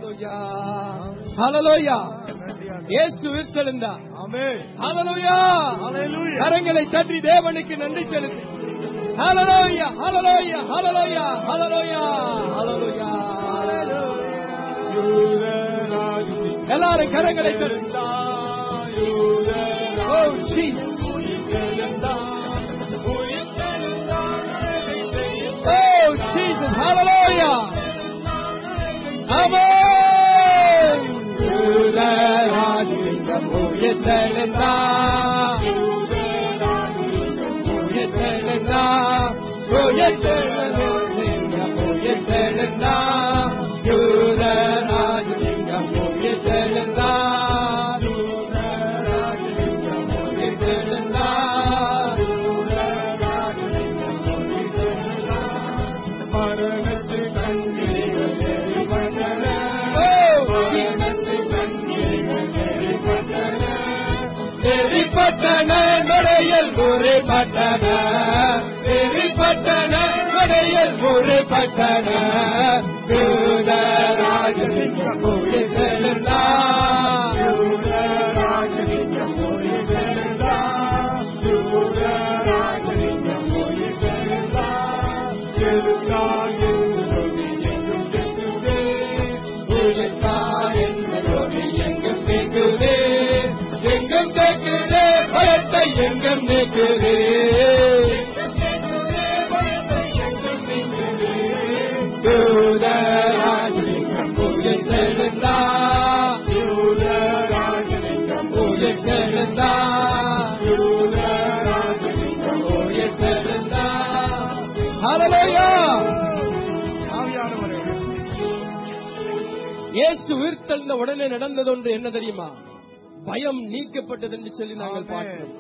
ஹalleluya ஹalleluya இயேசு உயிர்த்தெழுந்தார் ஆமென் ஹalleluya Hallelujah. கரங்களை தட்டி தேவனுக்கு நன்றி செலுத்து ஹalleluya ஹalleluya ஹalleluya ஹalleluya ஹalleluya எல்லாரும் கரங்களை தட்டி Oh, Jesus. Oh, Jesus. Hallelujah. Amen. யூதராஜிங்கம் உயிர்த்தெழுந்தா. உயிர்த்தெழுந்தா. உயிர்த்தெழுந்தா. உயிர்த்தெழுந்தா. யூதராஜிங்கம் உயிர்த்தெழுந்தா. யூதராஜிங்கம் உயிர்த்தெழுந்தா. பட்டண நடையல் ஒரு பட்டண பட்டண நடையல் ஒரு பட்டண யூதராஜசிங்கம் செலுந்தா எங்கும் கேட்குதே எங்கும் கேட்குதே பயத்தை எங்கும் கேட்குதே யூதராஜலிங்கம் பூஜை செலுந்தா யூதராஜலிங்கம் பூஜை செலுந்தா யூதராஜலிங்கம் பூஜை செலுந்தா ஹalleluya ஆவியானவரே இயேசு உயிர்த்தெழுந்த உடனே நடந்தது ஒன்று என்ன தெரியுமா பயம் நீக்கப்பட்டது என்று சொல்லி நாங்கள் ஆமென். பார்க்கிறோம்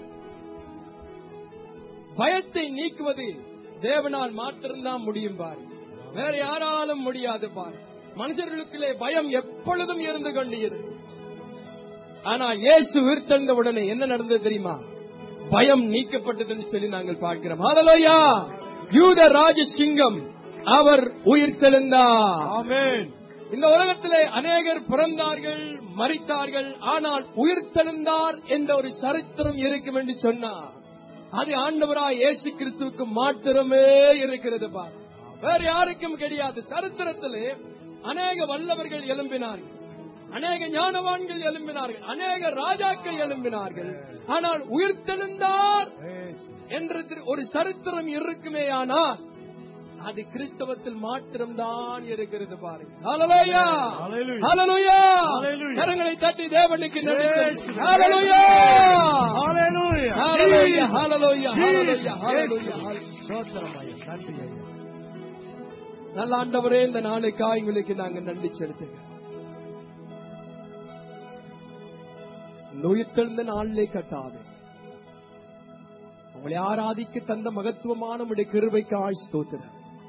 பயத்தை நீக்குவது தேவனால் மாத்திரம்தான் முடியும் பாரு வேற யாராலும் முடியாது பாரு மனுஷர்களுக்குள்ளே பயம் எப்பொழுதும் இருந்து கொண்டு இருக்கு ஆனா இயேசு உயிர்த்தெழுந்த உடனே என்ன நடந்தது தெரியுமா பயம் நீக்கப்பட்டது என்று சொல்லி நாங்கள் பார்க்கிறோம் ஹalleluya யூத ராஜசிங்கம் அவர் உயிர்த்தெழுந்தார் ஆமென் இந்த உலகத்திலே அநேகர் பிறந்தார்கள் மரித்தார்கள் ஆனால் உயிர்த்தெழுந்தார் என்ற ஒரு சரித்திரம் இருக்கும் என்று சொன்னார் அது ஆண்டவராய் இயேசு கிறிஸ்துவுக்கு மாத்திரமே இருக்கிறது பா வேற யாருக்கும் கிடையாது சரித்திரத்திலே அநேக வல்லவர்கள் எழும்பினார்கள் அநேக ஞானவான்கள் எழும்பினார்கள் அநேக ராஜாக்கள் எழும்பினார்கள் ஆனால் உயிர்த்தெழுந்தார் என்ற ஒரு சரித்திரம் இருக்குமே ஆனால் அது கிறிஸ்தவத்தில் மாத்திரம்தான் இருக்கிறது பாருங்க ஹalleluya Hallelujah. ஹalleluya Hallelujah. கரங்களை தட்டி தேவனுக்கு நன்றி Yes. ஹalleluya Hallelujah. ஹalleluya ஹalleluya ஹalleluya Jesus. ஹalleluya ஸ்தோத்திரம் ஐயா. நன்றி ஐயா. நல்ல ஆண்டவரே இந்த நாளுக்காய் உங்களுக்கு நாங்க நன்றி செலுத்துகிறோம் நோய்த்தெழுந்த நாளிலே கட்டாது உங்களை ஆராதிக்க தந்த மகத்துவமான உடைய கிருபைக்காய் ஸ்தோத்திரம்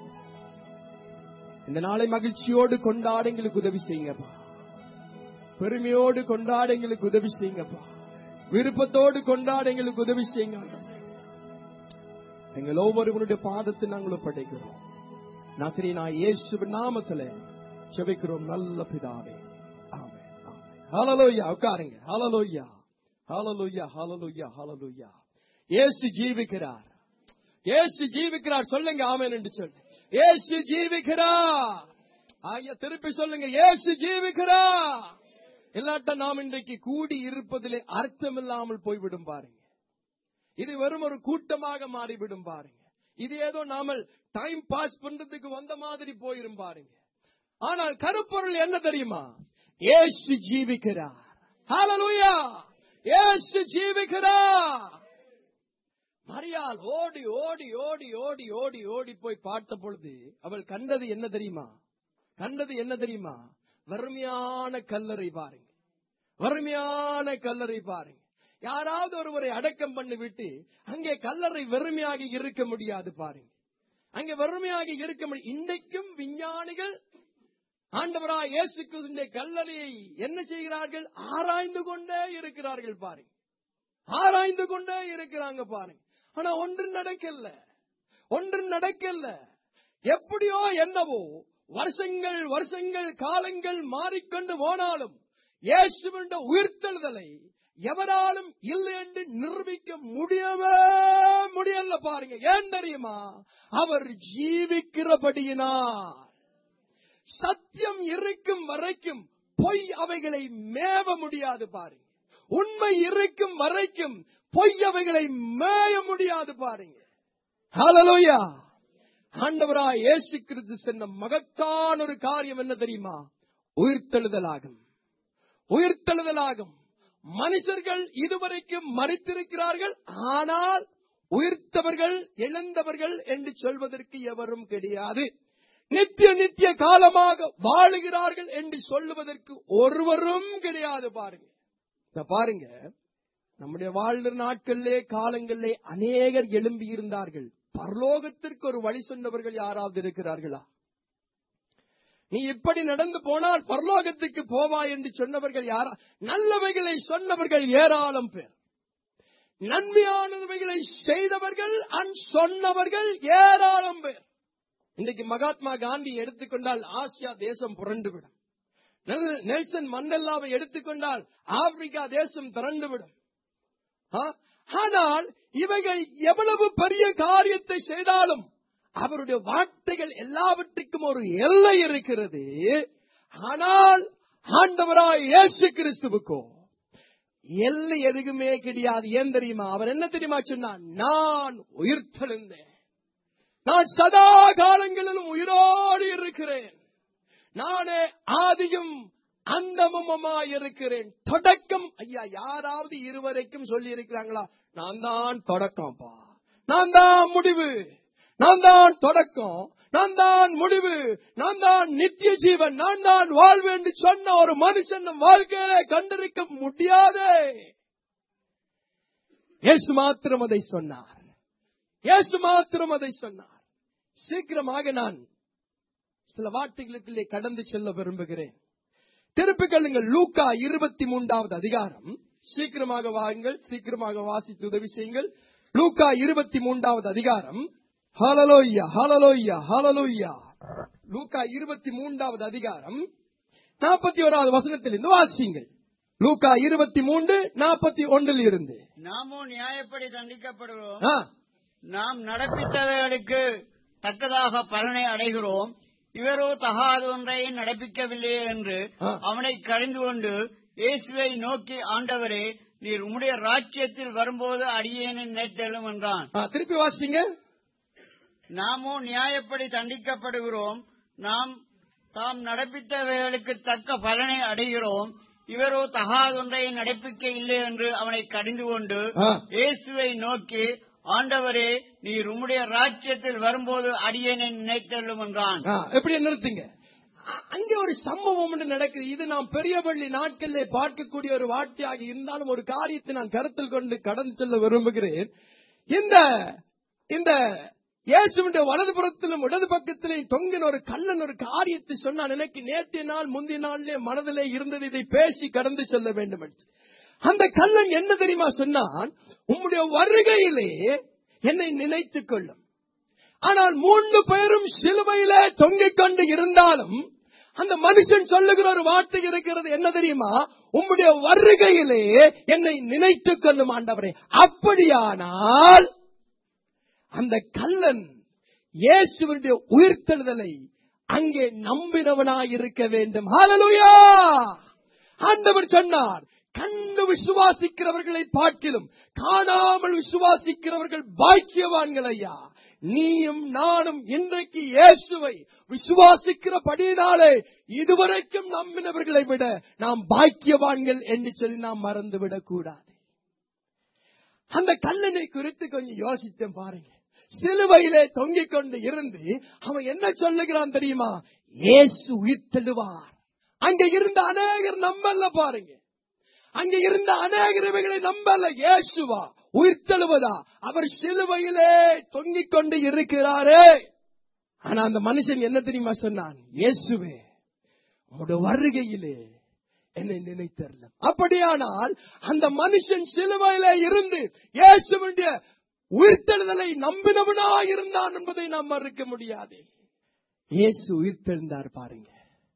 இந்த நாளை மகிழ்ச்சியோடு கொண்டாட எங்களுக்கு உதவி செய்யுங்கப்பா பெருமையோடு கொண்டாட எங்களுக்கு உதவி செய்யுங்கப்பா விருப்பத்தோடு கொண்டாட எங்களுக்கு உதவி செய்யுங்க ஆண்டவரே. எங்கள் ஒவ்வொருவருடைய பாதத்தை நாங்கள் படைக்கிறோம் நசரி நான் இயேசு நாமத்துல செபிக்கிறோம் நல்ல பிதாவே ஆமென் ஆமென். ஹalleluya உட்காருங்க ஹalleluya ஹalleluya ஹalleluya ஹalleluya இயேசு ஜீவிக்கிறார் இயேசு ஜீவிக்கிறார் சொல்லுங்க ஆமென் என்று சொல்லு இயேசு ஜீவிக்கிறார் ஆகிய திருப்பி சொல்லுங்க இயேசு ஜீவிக்கிறார் இல்லாட்ட நாம் இன்றைக்கு கூடி இருப்பதிலே அர்த்தம் இல்லாமல் போய்விடும் பாருங்க இது வெறும் ஒரு கூட்டமாக மாறிவிடும் பாருங்க இது ஏதோ நாமல் டைம் பாஸ் பண்றதுக்கு வந்த மாதிரி போயிரும் பாருங்க ஆனால் கருப்பொருள் என்ன தெரியுமா இயேசு ஜீவிக்கிறார் ஹalleluya இயேசு ஜீவிக்கிறார் மரியாள் ஓடி ஓடி ஓடி ஓடி ஓடி ஓடி போய் பார்த்த பொழுது அவள் கண்டது என்ன தெரியுமா கண்டது என்ன தெரியுமா வறுமையான கல்லறை பாருங்க வறுமையான கல்லறை பாருங்க யாராவது ஒருவரை அடக்கம் பண்ணி விட்டு அங்கே கல்லறை வெறுமையாக இருக்க முடியாது பாருங்க அங்கே வெறுமையாக இருக்க முடியும் இன்றைக்கும் விஞ்ஞானிகள் ஆண்டவராய் இயேசு கிறிஸ்துவின் கல்லறையை என்ன செய்கிறார்கள் ஆராய்ந்து கொண்டே இருக்கிறார்கள் பாருங்க ஆராய்ந்து கொண்டே இருக்கிறாங்க பாருங்க ஆனா ஒன்று நடக்கல ஒன்று நடக்கல எப்படியோ என்னவோ வருஷங்கள் வருஷங்கள் காலங்கள் மாறிக்கொண்டு போனாலும் இயேசுவின் உயிர்த்தெழுதலை எவராலும் இல்லை என்று நிரூபிக்க முடியவே முடியல பாருங்க ஏன் தெரியுமா அவர் ஜீவிக்கிறபடியினார் சத்தியம் இருக்கும் வரைக்கும் பொய் அவைகளை மேவ முடியாது பாருங்க உண்மை இருக்கும் வரைக்கும் பொய் அவைகளை மேய முடியாது பாருங்க ஹalleluya ஆண்டவராய் இயேசு கிறிஸ்து சொன்ன மகத்தான ஒரு காரியம் என்ன தெரியுமா உயிர்த்தெழுதலாகும் உயிர்த்தெழுதலாகும் மனுஷர்கள் இதுவரைக்கும் மறித்திருக்கிறார்கள் ஆனால் உயிர்த்தவர்கள் எழுந்தவர்கள் என்று சொல்வதற்கு எவரும் கிடையாது நித்திய நித்திய காலமாக வாழுகிறார்கள் என்று சொல்லுவதற்கு ஒருவரும் கிடையாது பாருங்க இத பாருங்க நம்முடைய வாழ்ந்த நாட்களிலே காலங்களிலே அநேகர் எழும்பி இருந்தார்கள் பரலோகத்திற்கு ஒரு வழி சொன்னவர்கள் யாராவது இருக்கிறார்களா நீ இப்படி நடந்து போனால் பரலோகத்துக்கு போவாய் என்று சொன்னவர்கள் யாரா நல்லவைகளை சொன்னவர்கள் ஏராளம் பேர் நன்மையானவைகளை செய்தவர்கள் அன் சொன்னவர்கள் ஏராளம் பேர் இன்றைக்கு மகாத்மா காந்தி எடுத்துக்கொண்டால் ஆசியா தேசம் புரண்டுவிடும் நெல்- நெல்சன் மண்டல்லாவை எடுத்துக்கொண்டால் ஆப்பிரிக்கா தேசம் திரண்டுவிடும் ஆ? ஆனால் இவைகள் எவ்வளவு பெரிய காரியத்தை செய்தாலும் அவருடைய வார்த்தைகள் எல்லாவற்றுக்கும் ஒரு எல்லை இருக்கிறது ஆனால் ஆண்டவராய் இயேசு கிறிஸ்துவுக்கோ எல்லை எதுக்குமே கிடையாது ஏன் தெரியுமா அவர் என்ன தெரியுமா சொன்னார் நான் உயிர்த்தெழுந்தேன் நான் சதா காலங்களிலும் உயிரோடு இருக்கிறேன் நானே ஆதியும் அந்தமுமாய் இருக்கிறேன் தொடக்கம் ஐயா யாராவது இருவரைக்கும் சொல்லி இருக்கிறாங்களா நான் தான் தொடக்கம்ப்பா நான் தான் முடிவு நான் தான் தொடக்கம் நான் தான் முடிவு நான் தான் நித்திய ஜீவன் நான் தான் வாழ்வு என்று சொன்ன ஒரு மனுஷன் நம் வாழ்க்கையில கண்டிருக்க முடியாதே இயேசு மாத்திரம் அதை சொன்னார் இயேசு மாத்திரம் அதை சொன்னார் சீக்கிரமாக நான் சில வார்த்தைகளுக்குள்ளே கடந்து செல்ல விரும்புகிறேன் திருப்பிக் கொள்ளுங்கள் லூக்கா இருபத்தி மூன்றாவது அதிகாரம் சீக்கிரமாக வாருங்கள் சீக்கிரமாக வாசித்து உதவி செய்யுங்கள் லூக்கா இருபத்தி மூன்றாவது அதிகாரம் ஹalleluya ஹalleluya ஹalleluya லூக்கா இருபத்தி மூன்றாவது அதிகாரம் நாற்பத்தி ஓராவது வசனத்திலிருந்து வாசியுங்கள் லூக்கா இருபத்தி மூன்று நாற்பத்தி ஒன்றில் இருந்து நாமோ நியாயப்படி தண்டிக்கப்படுகிறோம் ஆ, நாம் நடப்பித்தவைகளுக்கு தக்கதாக பலனை அடைகிறோம் இவரோ தகாத ஒன்றை நடப்பிக்கவில்லையே என்று ஆ. அவனை கடிந்து கொண்டு இயேசுவை நோக்கி ஆண்டவரே நீர் உம்முடைய ராஜ்யத்தில் வரும்போது அடியேனின் நேர்த்தலும் என்றான் ஆ, திருப்பி வாசிங்க நாமோ நியாயப்படி தண்டிக்கப்படுகிறோம் நாம் தாம் நடப்பித்தவைகளுக்கு தக்க பலனை அடைகிறோம் இவரோ தகாதொன்றை நடப்பிக்க இல்லை என்று அவனை கடிந்து கொண்டு ஆ. இயேசுவை நோக்கி ஆண்டவரே நீர் உம்முடைய ராஜ்யத்தில் வரும்போது அடியேனை நினைத்தள்ளும் என்றான் ஆ, எப்படி நிறுத்துங்க அ- அங்கே ஒரு சம்பவம் ஒன்று நடக்குது இது நாம் பெரிய பள்ளி நாட்களிலே பார்க்கக்கூடிய ஒரு வார்த்தையாக இருந்தாலும் ஒரு காரியத்தை நான் கருத்தில் கொண்டு கடந்து செல்ல விரும்புகிறேன் இந்த இந்த இயேசுவிന്റെ வலதுபுறத்திலும் இடது பக்கத்திலும் தொங்கின ஒரு கண்ணன் ஒரு காரியத்தை சொன்னான் எனக்கு நேற்றைய நாள் முந்தைய நாளிலே மனதிலே இருந்தது இதை பேசி கடந்து செல்ல வேண்டும் என்று அந்த கண்ணன் என்ன தெரியுமா சொன்னான் உம்முடைய வருகையிலே என்னை நினைத்துக் கொள்ளும் ஆனால் மூன்று பேரும் சிலுவையிலே தொங்கிக் கொண்டு இருந்தாலும் அந்த மனுஷன் சொல்லுகிற ஒரு வார்த்தை இருக்கிறது என்ன தெரியுமா உம்முடைய வருகையிலே என்னை நினைத்துக் கொள்ளும் ஆண்டவரே அப்படியானால் அந்த கல்லன் இயேசுவினுடைய உயிர்த்தெழுதலை அங்கே நம்பினவனாய் இருக்க வேண்டும் ஹalleluya ஆண்டவர் சொன்னார் கண்டு விசுவாசிக்கிறவர்களை பார்க்கிலும் காணாமல் விசுவாசிக்கிறவர்கள் பாக்கியவான்கள் ஐயா நீயும் நானும் இன்றைக்கு இயேசுவை விசுவாசிக்கிறபடியினாலே இதுவரைக்கும் நம்பினவர்களை விட நாம் பாக்கியவான்கள் என்று சொல்லி நாம் மறந்துவிடக் கூடாது அந்த கல்லனை குறித்து கொஞ்சம் யோசித்தேன் பாருங்க சிலுவையிலே தொங்கிக் கொண்டு இருந்து அவன் என்ன சொல்லுகிறான் தெரியுமா இயேசு உயிர்த்தெழுவார் அங்க இருந்த அநேகர் நம்பல பாருங்க அங்க இருந்த அநேகர் இவைகளை நம்பல இயேசுவா உயிர்த்தெழுவதா அவர் சிலுவையிலே தொங்கிக் கொண்டு இருக்கிறாரே ஆனா அந்த மனுஷன் என்ன தெரியுமா சொன்னான் இயேசுவே உங்களுடைய வருகையிலே என்னை நினைத்தரல அப்படியானால் அந்த மனுஷன் சிலுவையிலே இருந்து இயேசுவினுடைய உயிர்த்தெழுதலை நம்பினவனா இருந்தான் என்பதை நாம் மறுக்க முடியாது இயேசு உயிர்த்தெழுந்தார் பாருங்க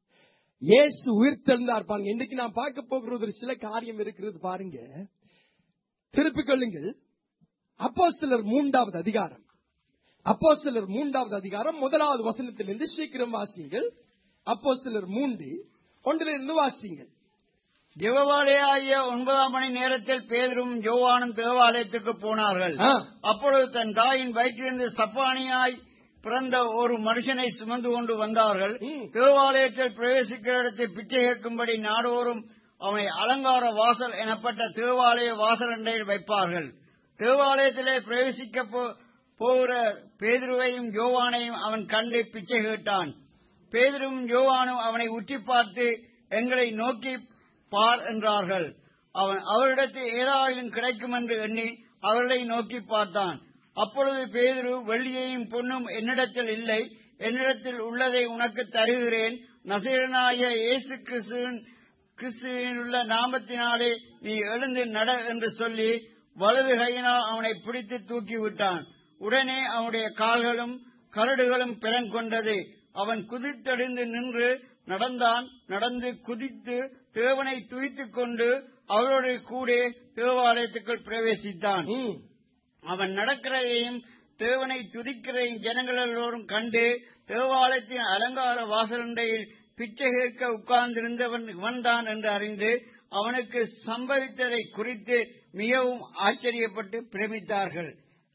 இயேசு உயிர்த்தெழுந்தார் பாருங்க இன்னைக்கு நான் பார்க்க போகிறது ஒரு சில காரியம் இருக்கிறது பாருங்க திருப்பிக் கொள்ளுங்கள் அப்போ சிலர் மூன்றாவது அதிகாரம் அப்போ சிலர் மூன்றாவது அதிகாரம் முதலாவது வசனத்திலிருந்து சீக்கிரம் வாசியுங்கள் அப்போ சிலர் மூன்று ஒன்றிலிருந்து வாசியுங்கள் ஜெபவாலையாகிய ஒன்பதாம் மணி நேரத்தில் பேதரும் யோவானும் தேவாலயத்துக்கு போனார்கள் ஆ. அப்பொழுது தன் தாயின் வயிற்றிலிருந்து சப்பானியாய் பிறந்த ஒரு மனுஷனை சுமந்து கொண்டு வந்தார்கள் ம். தேவாலயத்தில் பிரவேசிக்கிற இடத்தில் பிச்சை கேட்கும்படி நாடோறும் அவனை அலங்கார வாசல் எனப்பட்ட தேவாலய வாசல் அண்டையில் வைப்பார்கள் தேவாலயத்திலே பிரவேசிக்க போ- போகிற பேதுருவையும் யோவானையும் அவன் கண்டு பிச்சை கேட்டான் பேதுரும் யோவானும் அவனை உற்றி பார்த்து எங்களை நோக்கி பார் என்றார்கள் அவன் அவரிடத்தில் ஏதாயிலும் கிடைக்கும் என்று எண்ணி அவர்களை நோக்கி பார்த்தான் அப்பொழுது பேதுரு வெள்ளியையும் பொன்னும் என்னிடத்தில் இல்லை என்னிடத்தில் உள்ளதை உனக்கு தருகிறேன் நசீரனாய இயேசு கிறிஸ்துவின் கிறிஸ்துவின் உள்ள நாமத்தினாலே நீ எழுந்து நட என்று சொல்லி வலது கையினால் அவனை பிடித்து தூக்கி விட்டான் உடனே அவனுடைய கால்களும் கரடுகளும் பிறங்கொண்டது அவன் குதித்தெழுந்து நின்று நடந்தான் நடந்து குதித்து தேவனை துய்த்துக் கொண்டு அவரோடு கூட தேவாலயத்துக்குள் பிரவேசித்தான் ம். அவன் நடக்கிறதையும் தேவனை துதிக்கிறதையும் ஜனங்கள் எல்லோரும் கண்டு தேவாலயத்தின் அலங்கார வாசலண்டையில் பிச்சை கேட்க உட்கார்ந்திருந்தவன் இவன்தான் என்று அறிந்து அவனுக்கு சம்பவித்ததை குறித்து மிகவும் ஆச்சரியப்பட்டு பிரமித்தார்கள்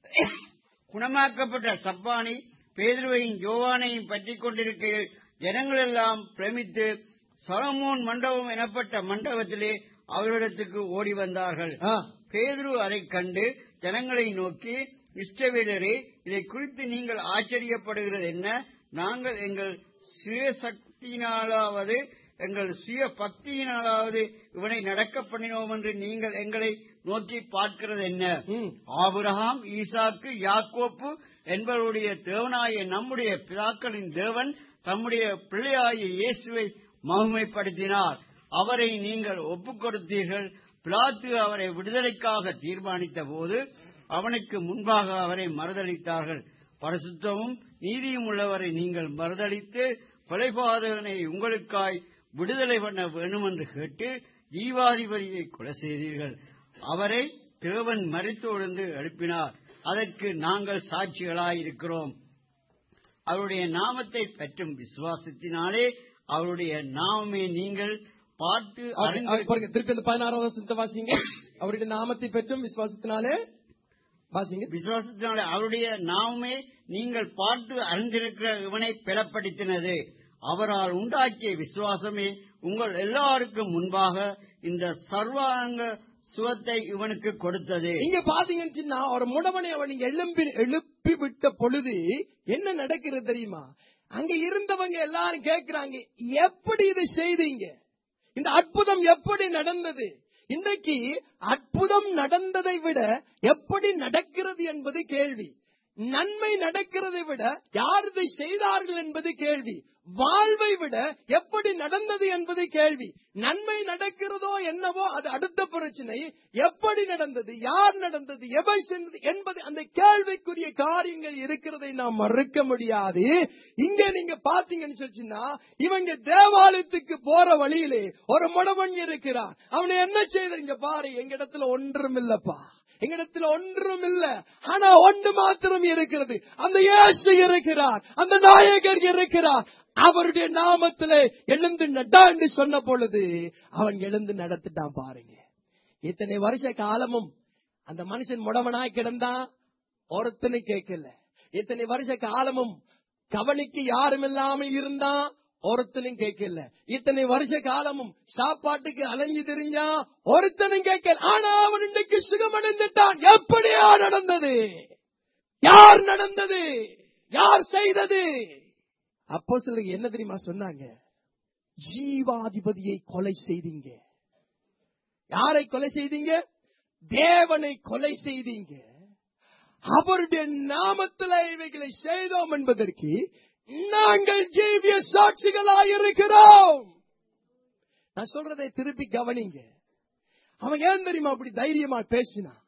குணமாக்கப்பட்ட சப்பானி பேதுருவையும் யோவானையும் பற்றிக் கொண்டிருக்கையில் ஜனங்கள் எல்லாம் பிரமித்து சலமோன் மண்டபம் எனப்பட்ட மண்டபத்திலே அவரிடத்துக்கு ஓடி வந்தார்கள் ஆ. பேதுரு அதைக் கண்டு ஜனங்களை நோக்கி இஷ்டவேலரே இதை குறித்து நீங்கள் ஆச்சரியப்படுகிறது என்ன நாங்கள் எங்கள் சுய சக்தியினாலாவது எங்கள் சுய பக்தியினாலாவது இவனை நடக்க பண்ணினோம் என்று நீங்கள் எங்களை நோக்கி பார்க்கிறது என்ன ம். ஆபிரகாம் ஈசாக்கு யாக்கோப்பு என்பவருடைய தேவனாய நம்முடைய பிதாக்களின் தேவன் தம்முடைய பிள்ளையாகிய இயேசுவை மகிமைப்படுத்தினார் அவரை நீங்கள் ஒப்புக் கொடுத்தீர்கள் பிலாத்து அவரை விடுதலைக்காக தீர்மானித்த போது அவனுக்கு முன்பாக அவரை மறுதளித்தார்கள் பரிசுத்தமும் நீதியும் உள்ளவரை நீங்கள் மறுதளித்து கொலைபாதகனை உங்களுக்காய் விடுதலை பண்ண வேண்டும் என்று கேட்டு ஜீவாதிபதியை கொலை செய்தீர்கள் அவரை தேவன் மறித்தொழுந்து எழுப்பினார் அதற்கு நாங்கள் சாட்சிகளாயிருக்கிறோம் அவருடைய நாமத்தை பற்றும் விசுவாசத்தினாலே அவருடைய நாமமே நீங்கள் பார்த்து ஓகே, அறிந்து- ஓகே, பாருங்க திருப்பி அந்த பதினாறாவது வசனத்தை வாசிங்க அவருடைய நாமத்தை பெற்றும் விசுவாசத்தினாலே வாசிங்க விசுவாசத்தினாலே அவருடைய நாமமே நீங்கள் பார்த்து அறிந்திருக்கிற இவனை பிளப்படுத்தினது அவரால் உண்டாக்கிய விசுவாசமே உங்கள் எல்லாருக்கும் முன்பாக இந்த சர்வாங்க சுகத்தை இவனுக்கு கொடுத்தது இங்க பாத்தீங்கன்னு சொன்னா, ஒரு முடவனை அவன் இங்க எழுப்பி எழுப்பி விட்ட பொழுது என்ன நடக்கிறது தெரியுமா அங்க இருந்தவங்க எல்லாரும் கேக்குறாங்க எப்படி இதை செய்தீங்க இந்த அற்புதம் எப்படி நடந்தது இன்றைக்கு அற்புதம் நடந்ததை விட எப்படி நடக்கிறது என்பது கேள்வி நன்மை நடக்கிறதை விட யார் இதை செய்தார்கள் என்பது கேள்வி வாழ்வை விட எப்படி நடந்தது என்பது கேள்வி நன்மை நடக்கிறதோ என்னவோ அது அடுத்த பிரச்சனை எப்படி நடந்தது யார் நடந்தது எவை சென்றது என்பது அந்த கேள்விக்குரிய காரியங்கள் இருக்கிறதை நாம் மறுக்க முடியாது இங்க நீங்க பாத்தீங்கன்னு சொல்லிச்சுன்னா இவங்க தேவாலயத்துக்கு போற வழியிலே ஒரு முடவன் இருக்கிறான் அவனை என்ன செய்த இங்க பாரு எங்க இடத்துல ஒன்றும் இல்லப்பா எங்களிடத்தில் ஒன்றும் இல்ல ஆனா ஒன்று மாத்திரம் இருக்கிறது அந்த இயேசு இருக்கிறார் அந்த நாயகர் இருக்கிறார் அவருடைய நாமத்திலே எழுந்து நடா என்று சொன்ன பொழுது அவன் எழுந்து நடத்திட்டான் பாருங்க இத்தனை வருஷ காலமும் அந்த மனுஷன் முடவனாய் கிடந்தான் ஒருத்தனை கேட்கல இத்தனை வருஷ காலமும் கவனிக்கு யாரும் இல்லாமல் இருந்தான் ஒருத்தனும் கேட்கல இத்தனை வருஷ காலமும் சாப்பாட்டுக்கு அலைஞ்சு தெரிஞ்சா ஒருத்தனும் கேட்கல ஆனா அவன் இன்னைக்கு சுகமடைந்துட்டான் எப்படியா நடந்தது யார் நடந்தது யார் செய்தது அப்போ சிலருக்கு என்ன தெரியுமா சொன்னாங்க ஜீவாதிபதியை கொலை செய்தீங்க யாரை கொலை செய்தீங்க தேவனை கொலை செய்தீங்க அவருடைய நாமத்தில் இவைகளை செய்தோம் என்பதற்கு நாங்கள் ஜீவிய சாட்சிகளாயிருக்கிறோம் நான் சொல்றதை திருப்பி கவனிங்க அவன் ஏன் தெரியுமா அப்படி தைரியமா பேசினான்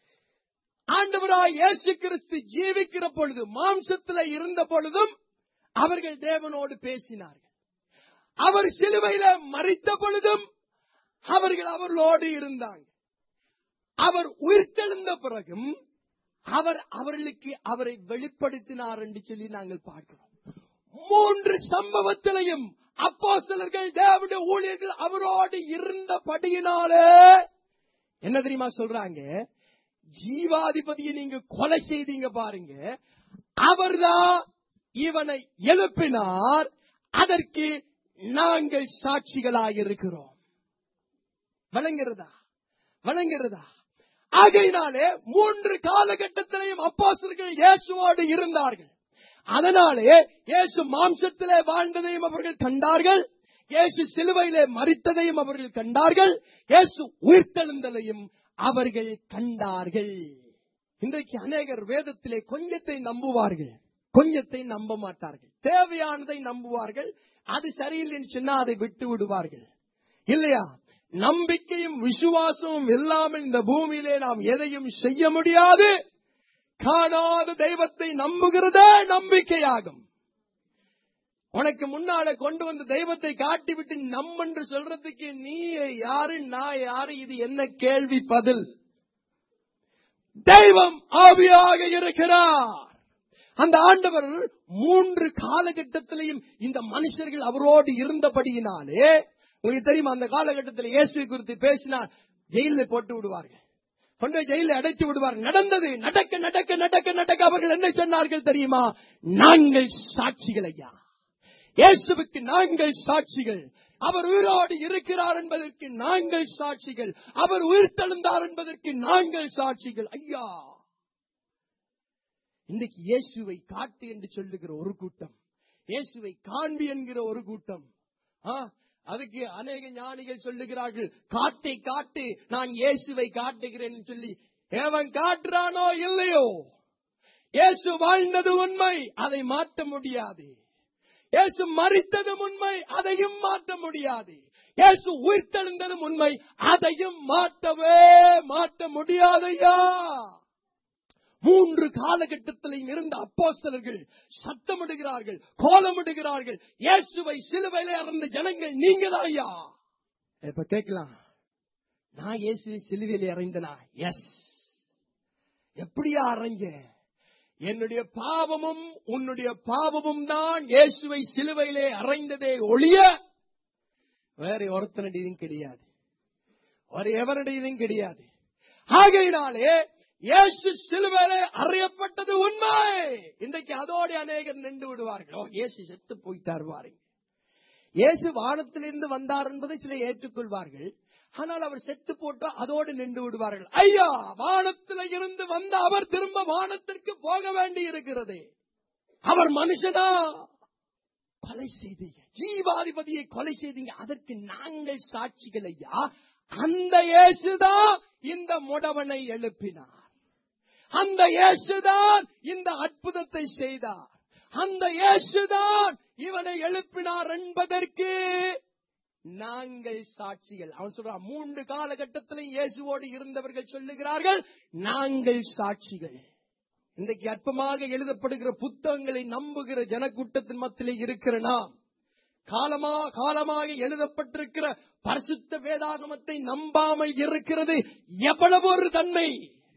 ஆண்டவராய் இயேசு கிறிஸ்து ஜீவிக்கிற பொழுது மாம்சத்துல இருந்த பொழுதும் அவர்கள் தேவனோடு பேசினார்கள் அவர் சிலுவையில மறித்த பொழுதும் அவர்கள் அவர்களோடு இருந்தாங்க அவர் உயிர்த்தெழுந்த பிறகும் அவர் அவர்களுக்கு அவரை வெளிப்படுத்தினார் என்று சொல்லி நாங்கள் பார்க்கிறோம் மூன்று சம்பவத்திலையும் அப்போஸ்தலர்கள் தேவனுடைய ஊழியர்கள் அவரோடு இருந்தபடியினாலே என்ன தெரியுமா சொல்றாங்க ஜீவாதிபதியை நீங்க கொலை செய்தீங்க பாருங்க அவர்தான் இவனை எழுப்பினார் அதற்கு நாங்கள் சாட்சிகளாக இருக்கிறோம் வழங்குறதா வழங்குறதா ஆகையினாலே மூன்று காலகட்டத்திலையும் அப்போஸ்தலர்கள் இயேசுவோடு இருந்தார்கள் அதனாலே இயேசு மாம்சத்திலே வாழ்ந்ததையும் அவர்கள் கண்டார்கள் இயேசு சிலுவையிலே மறித்ததையும் அவர்கள் கண்டார்கள் இயேசு உயிர்த்தெழுந்ததையும் அவர்கள் கண்டார்கள் இன்றைக்கு அநேகர் வேதத்திலே கொஞ்சத்தை நம்புவார்கள் கொஞ்சத்தை நம்ப மாட்டார்கள் தேவையானதை நம்புவார்கள் அது சரியில்லைன்னு சொன்னா அதை விட்டு விடுவார்கள் இல்லையா நம்பிக்கையும் விசுவாசமும் இல்லாமல் இந்த பூமியிலே நாம் எதையும் செய்ய முடியாது காணாத தெய்வத்தை நம்புகிறதே நம்பிக்கையாகும் உனக்கு முன்னால கொண்டு வந்த தெய்வத்தை காட்டிவிட்டு நம் என்று சொல்றதுக்கு நீ யாரு நான் யாரு இது என்ன கேள்வி பதில் தெய்வம் ஆவியாக இருக்கிறார் அந்த ஆண்டவர் மூன்று காலகட்டத்திலையும் இந்த மனுஷர்கள் அவரோடு இருந்தபடியினாலே உங்களுக்கு தெரியுமா அந்த காலகட்டத்தில் இயேசு குறித்து பேசினார் ஜெயிலில் போட்டு விடுவார்கள் கொண்டு போய் ஜெயிலில் அடைத்து விடுவார்கள் நடந்தது நடக்க நடக்க நடக்க நடக்க அவர்கள் என்ன சொன்னார்கள் தெரியுமா நாங்கள் சாட்சிகள் ஐயா இயேசுவுக்கு நாங்கள் சாட்சிகள் அவர் உயிரோடு இருக்கிறார் என்பதற்கு நாங்கள் சாட்சிகள் அவர் உயிர் தெழுந்தார் என்பதற்கு நாங்கள் சாட்சிகள் ஐயா இன்றைக்கு இயேசுவை காட்டு என்று சொல்லுகிற ஒரு கூட்டம் இயேசுவை காண்பி என்கிற ஒரு கூட்டம் ஆ, அதுக்கு அநேக ஞானிகள் சொல்லுகிறார்கள் காட்டை காட்டு நான் இயேசுவை காட்டுகிறேன் சொல்லி எவன் காட்டுறானோ இல்லையோ இயேசு வாழ்ந்தது உண்மை அதை மாற்ற முடியாது இயேசு மறித்ததும் உண்மை அதையும் மாற்ற முடியாது இயேசு உயிர்த்தெழுந்ததும் உண்மை அதையும் மாற்றவே மாற்ற முடியாதையா மூன்று காலகட்டத்திலும் இருந்த அப்போஸ்தலர்கள் சத்தமிடுகிறார்கள் கோலமிடுகிறார்கள் இயேசுவை சிலுவையிலே அறந்த ஜனங்கள் நீங்க ஐயா இப்ப கேட்கலாம் நான் இயேசுவை சிலுவையிலே அறைந்தனா எஸ் எப்படியா அறைஞ்ச என்னுடைய பாவமும் உன்னுடைய பாவமும் தான் இயேசுவை சிலுவையிலே அறைந்ததே ஒழிய வேற ஒருத்தனடையும் கிடையாது ஒரு எவருடையதும் கிடையாது ஆகையினாலே இயேசு சிலுவையிலே அறையப்பட்டது உண்மை இன்றைக்கு அதோட அநேகர் நின்று விடுவார்கள் ஓ, இயேசு செத்து போய்த்தார் பாருங்க இயேசு வானத்திலிருந்து வந்தார் என்பதை சில ஏற்றுக்கொள்வார்கள் ஆனால் அவர் செத்து போட்டா அதோடு நின்று விடுவார்கள் ஐயா வானத்தில இருந்து வந்த அவர் திரும்ப வானத்திற்கு போக வேண்டி இருக்கிறது அவர் மனுஷனா கொலை செய்தீங்க ஜீவாதிபதியை கொலை செய்தீங்க அதற்கு நாங்கள் சாட்சிகள் ஐயா அந்த இயேசுதான் இந்த முடவனை எழுப்பினார் அந்த இயேசுதான் இந்த அற்புதத்தை செய்தார் அந்த இயேசுதான் இவனை எழுப்பினார் என்பதற்கு நாங்கள் சாட்சிகள் அவன் சொல்றான் மூன்று காலகட்டத்திலும் இயேசுவோடு இருந்தவர்கள் சொல்லுகிறார்கள் நாங்கள் சாட்சிகள் இன்றைக்கு அற்பமாக எழுதப்படுகிற புத்தகங்களை நம்புகிற ஜனக்கூட்டத்தின் மத்தியிலே இருக்கிற நாம் காலமா காலமாக எழுதப்பட்டிருக்கிற பரிசுத்த வேதாகமத்தை நம்பாமல் இருக்கிறது எவ்வளவு ஒரு தன்மை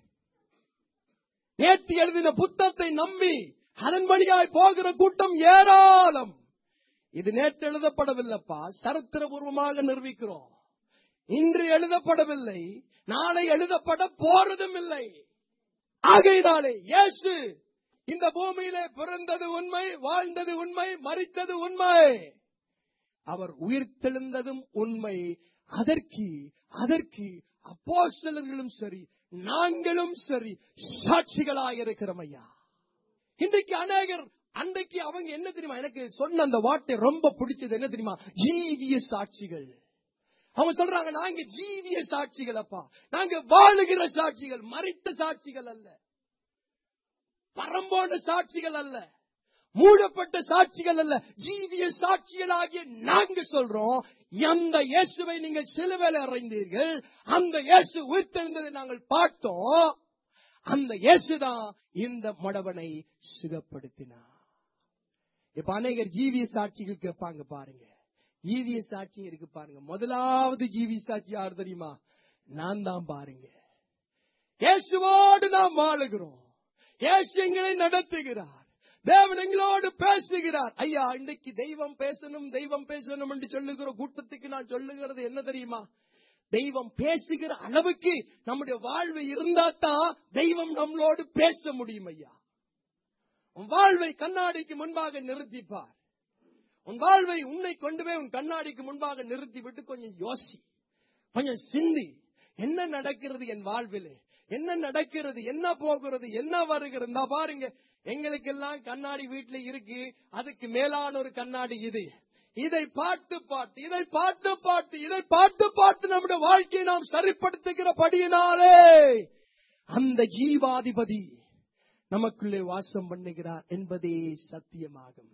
நேற்று எழுதின புத்தகத்தை நம்பி அதன் வழியாய் போகிற கூட்டம் ஏராளம் இது நேற்று எழுதப்படவில்லைப்பா சரித்திரபூர்வமாக நிரூபிக்கிறோம் இன்று எழுதப்படவில்லை நாளை எழுதப்பட போறதும் இல்லை ஆகையினாலே இயேசு இந்த பூமியிலே பிறந்தது உண்மை வாழ்ந்தது உண்மை மறித்தது உண்மை அவர் உயிர்த்தெழுந்ததும் உண்மை அதற்கு அதற்கு அப்போஸ்தலர்களும் சரி நாங்களும் சரி சாட்சிகளாக இருக்கிறோம் ஐயா இன்றைக்கு அநேகர் அன்றைக்கு அவங்க என்ன தெரியுமா எனக்கு சொன்ன அந்த வார்த்தை ரொம்ப பிடிச்சது என்ன தெரியுமா ஜீவிய சாட்சிகள் அவங்க சொல்றாங்க நாங்க ஜீவிய சாட்சிகள் அப்பா நாங்க வாழுகிற சாட்சிகள் மறித்த சாட்சிகள் அல்ல பரம்போன சாட்சிகள் அல்ல மூடப்பட்ட சாட்சிகள் அல்ல ஜீவிய சாட்சிகளாகிய நாங்க சொல்றோம் அந்த இயேசுவை நீங்கள் சிலுவையில் அறைந்தீர்கள் அந்த இயேசு உயிர்த்தெழுந்ததை நாங்கள் பார்த்தோம் அந்த இயேசுதான் இந்த மடவனை சுகப்படுத்தினார் இப்ப அநேகர் ஜீவிய சாட்சிகள் கேட்பாங்க பாருங்க ஜீவிய சாட்சி இருக்கு பாருங்க முதலாவது ஜீவிய சாட்சி யார் தெரியுமா நான் தான் பாருங்க இயேசுவோடு நாம் வாழுகிறோம் இயேசு எங்களை நடத்துகிறார் தேவன் எங்களோடு பேசுகிறார் ஐயா இன்னைக்கு தெய்வம் பேசணும் தெய்வம் பேசணும் என்று சொல்லுகிற கூட்டத்துக்கு நான் சொல்லுகிறது என்ன தெரியுமா தெய்வம் பேசுகிற அளவுக்கு நம்முடைய வாழ்வு இருந்தா தான் தெய்வம் நம்மளோடு பேச முடியும் ஐயா உன் வாழ்வை கண்ணாடிக்கு முன்பாக நிறுத்திப்பார் உன் வாழ்வை உன்னை கொண்டு போய் உன் கண்ணாடிக்கு முன்பாக நிறுத்தி விட்டு கொஞ்சம் யோசி கொஞ்சம் சிந்தி என்ன நடக்கிறது என் வாழ்விலே என்ன நடக்கிறது என்ன போகிறது என்ன வருகிறது இந்தா பாருங்க எங்களுக்கெல்லாம் கண்ணாடி வீட்டுல இருக்கு அதுக்கு மேலான ஒரு கண்ணாடி இது இதை பாட்டு பாட்டு இதை பாட்டு பாட்டு இதை பாட்டு பாட்டு நம்முடைய வாழ்க்கையை நாம் சரிப்படுத்துகிற படியினாலே அந்த ஜீவாதிபதி நமக்குள்ளே வாசம் பண்ணுகிறார் என்பதே சத்தியமாகும்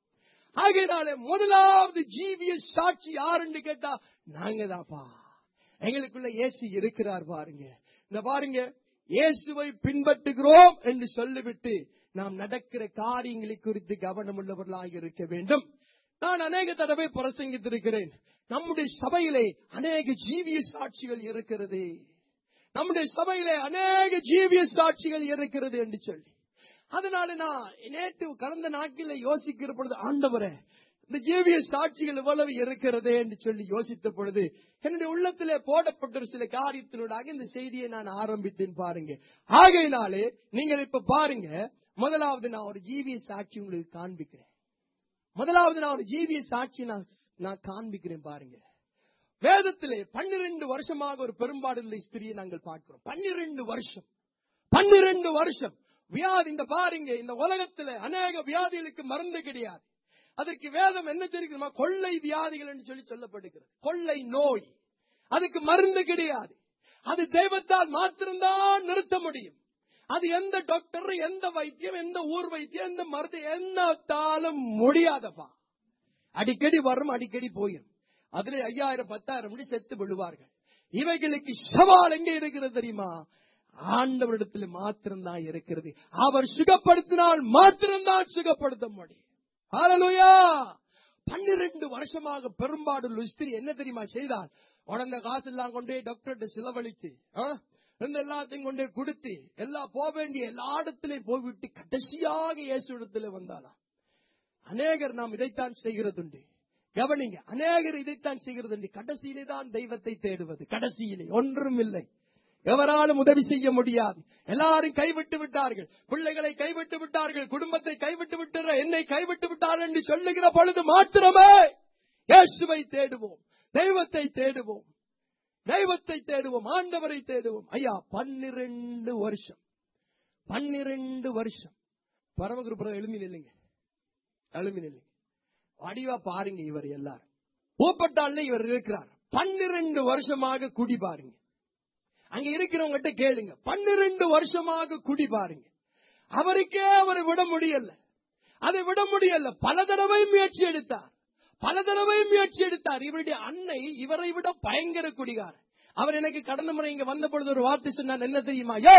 ஆகையினாலே முதலாவது ஜீவிய சாட்சி யாருன்னு கேட்டா நாங்க தான்ப்பா எங்களுக்குள்ள இயேசு இருக்கிறார் பாருங்க இந்த பாருங்க இயேசுவை பின்பற்றுகிறோம் என்று சொல்லிவிட்டு நாம் நடக்கிற காரியங்களை குறித்து கவனம் உள்ளவர்களாக இருக்க வேண்டும் நான் அநேக தடவை பிரசங்கித்திருக்கிறேன் நம்முடைய சபையிலே அநேக ஜீவிய சாட்சிகள் இருக்கிறது நம்முடைய சபையிலே அநேக ஜீவிய சாட்சிகள் இருக்கிறது என்று சொல்லி அதனால நான் நேற்று கடந்த நாட்களில் யோசிக்கிற பொழுது ஆண்டவரே இந்த ஜீவிய சாட்சிகள் இவ்வளவு இருக்கிறதே என்று சொல்லி யோசித்த பொழுது என்னுடைய உள்ளத்திலே போடப்பட்ட ஒரு சில காரியத்தினூடாக இந்த செய்தியை நான் ஆரம்பித்தேன் பாருங்க ஆகையினாலே நீங்கள் இப்ப பாருங்க முதலாவது நான் ஒரு ஜீவிய சாட்சி உங்களுக்கு காண்பிக்கிறேன் முதலாவது நான் ஒரு ஜீவிய சாட்சி நான் நான் காண்பிக்கிறேன் பாருங்க வேதத்திலே பன்னிரண்டு வருஷமாக ஒரு பெரும்பாடுள்ள ஸ்திரியை நாங்கள் பார்க்கிறோம் பன்னிரண்டு வருஷம் பன்னிரண்டு வருஷம் வியாதி இந்த பாருங்க இந்த உலகத்துல அநேக வியாதிகளுக்கு மருந்து கிடையாது அதற்கு வேதம் என்ன தெரியுமா கொள்ளை வியாதிகள் என்று சொல்லி சொல்லப்படுகிறது கொள்ளை நோய் அதுக்கு மருந்து கிடையாது அது தெய்வத்தால் மாத்திரம்தான் நிறுத்த முடியும் அது எந்த டாக்டர் எந்த வைத்தியம் எந்த ஊர் வைத்தியம் எந்த மருந்து என்னத்தாலும் முடியாதப்பா அடிக்கடி வரும் அடிக்கடி போயிடும் அதுல ஐயாயிரம் பத்தாயிரம் மணி செத்து விழுவார்கள் இவைகளுக்கு சவால் எங்க இருக்கிறது தெரியுமா ஆண்டவரிடத்தில் மாத்திரம்தான் இருக்கிறது அவர் சுகப்படுத்தினால் மாத்திரம்தான் சுகப்படுத்த முடியும் ஹalleluya பன்னிரண்டு வருஷமாக பெரும்பாடு ஸ்திரி என்ன தெரியுமா செய்தால் உடனே காசு எல்லாம் கொண்டு டாக்டர்கிட்ட செலவழித்து ஆ? இருந்த எல்லாத்தையும் கொண்டு கொடுத்து எல்லா போக வேண்டிய எல்லா இடத்திலையும் போய்விட்டு கடைசியாக இயேசு இடத்துல வந்தாலாம் அநேகர் நாம் இதைத்தான் செய்கிறதுண்டு கவனிங்க அநேகர் இதைத்தான் செய்கிறதுண்டு கடைசியிலே தான் தெய்வத்தை தேடுவது கடைசியிலே ஒன்றும் இல்லை எவராலும் உதவி செய்ய முடியாது எல்லாரும் கைவிட்டு விட்டார்கள் பிள்ளைகளை கைவிட்டு விட்டார்கள் குடும்பத்தை கைவிட்டு விட்டுற என்னை கைவிட்டு விட்டார்கள் என்று சொல்லுகிற பொழுது மாத்திரமே இயேசுவை தேடுவோம் தெய்வத்தை தேடுவோம் தெய்வத்தை தேடுவோம் ஆண்டவரை தேடுவோம் ஐயா பன்னிரண்டு வருஷம் பன்னிரண்டு வருஷம் பரமகுருபுரம் எழுமி நில்லுங்க எழுமி நில்லுங்க வடிவா பாருங்க இவர் எல்லாரும் பூப்பட்டாள்ல இவர் இருக்கிறார் பன்னிரண்டு வருஷமாக குடி பாருங்க அங்க இருக்கிறவங்கிட்ட கேளுங்க பன்னிரண்டு வருஷமாக குடி பாருங்க அவருக்கே அவரை விட முடியல அதை விட முடியல பல தடவை முயற்சி எடுத்தார் பல தடவை முயற்சி எடுத்தார் இவருடைய அன்னை இவரை விட பயங்கர குடிகாரர் அவர் எனக்கு கடந்த முறை இங்க வந்த பொழுது ஒரு வார்த்தை சொன்னார் என்ன தெரியுமா யோ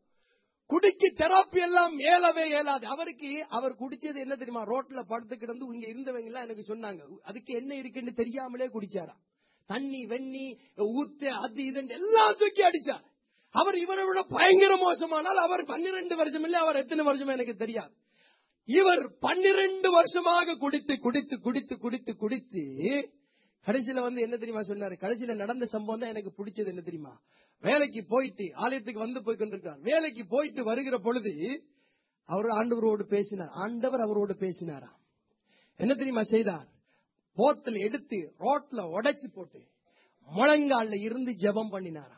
குடிக்கு தெராப்பி எல்லாம் ஏலவே ஏலாது அவருக்கு அவர் குடிச்சது என்ன தெரியுமா ரோட்ல படுத்து கிடந்து இங்க இருந்தவங்க எல்லாம் எனக்கு சொன்னாங்க அதுக்கு என்ன இருக்குன்னு தெரியாமலே குடிச்சாரா தண்ணி வெண்ணி ஊத்து அது இதுன்னு எல்லாம் தூக்கி அடிச்சார் அவர் இவரை விட பயங்கர மோசமானால் அவர் பன்னிரண்டு வருஷம் இல்லை அவர் எத்தனை வருஷம் எனக்கு தெரியாது இவர் பன்னிரண்டு வருஷமாக குடித்து குடித்து குடித்து குடித்து குடித்து கடைசியில வந்து என்ன தெரியுமா சொன்னாரு கடைசியில நடந்த சம்பவம் தான் எனக்கு பிடிச்சது என்ன தெரியுமா வேலைக்கு போயிட்டு ஆலயத்துக்கு வந்து போய் கொண்டிருக்கிறார் வேலைக்கு போயிட்டு வருகிற பொழுது அவர் ஆண்டவரோடு பேசினார் ஆண்டவர் அவரோடு பேசினாராம் என்ன தெரியுமா செய்தார் போத்தல் எடுத்து ரோட்ல உடைச்சு போட்டு முழங்கால்ல இருந்து ஜெபம் பண்ணினாராம்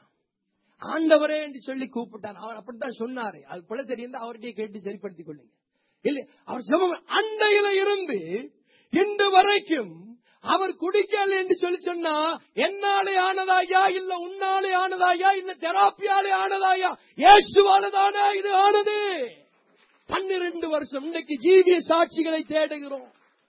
ஆண்டவரே என்று சொல்லி கூப்பிட்டார் அவர் அப்படித்தான் சொன்னாரு அது போல தெரியும் அவர்கிட்ட கேட்டு சரிப்படுத்திக் கொள்ளுங்க இல்ல அவர் ஜெபம் அண்டையில இருந்து இன்று வரைக்கும் அவர் குடிக்கல என்று சொல்லி சொன்னா என்னாலே ஆனதாயா இல்ல உன்னாலே ஆனதாயா இல்ல தெராப்பியாலே ஆனதாயா இயேசுவானதானா இது ஆனது பன்னிரண்டு வருஷம் இன்னைக்கு ஜீவிய சாட்சிகளை தேடுகிறோம்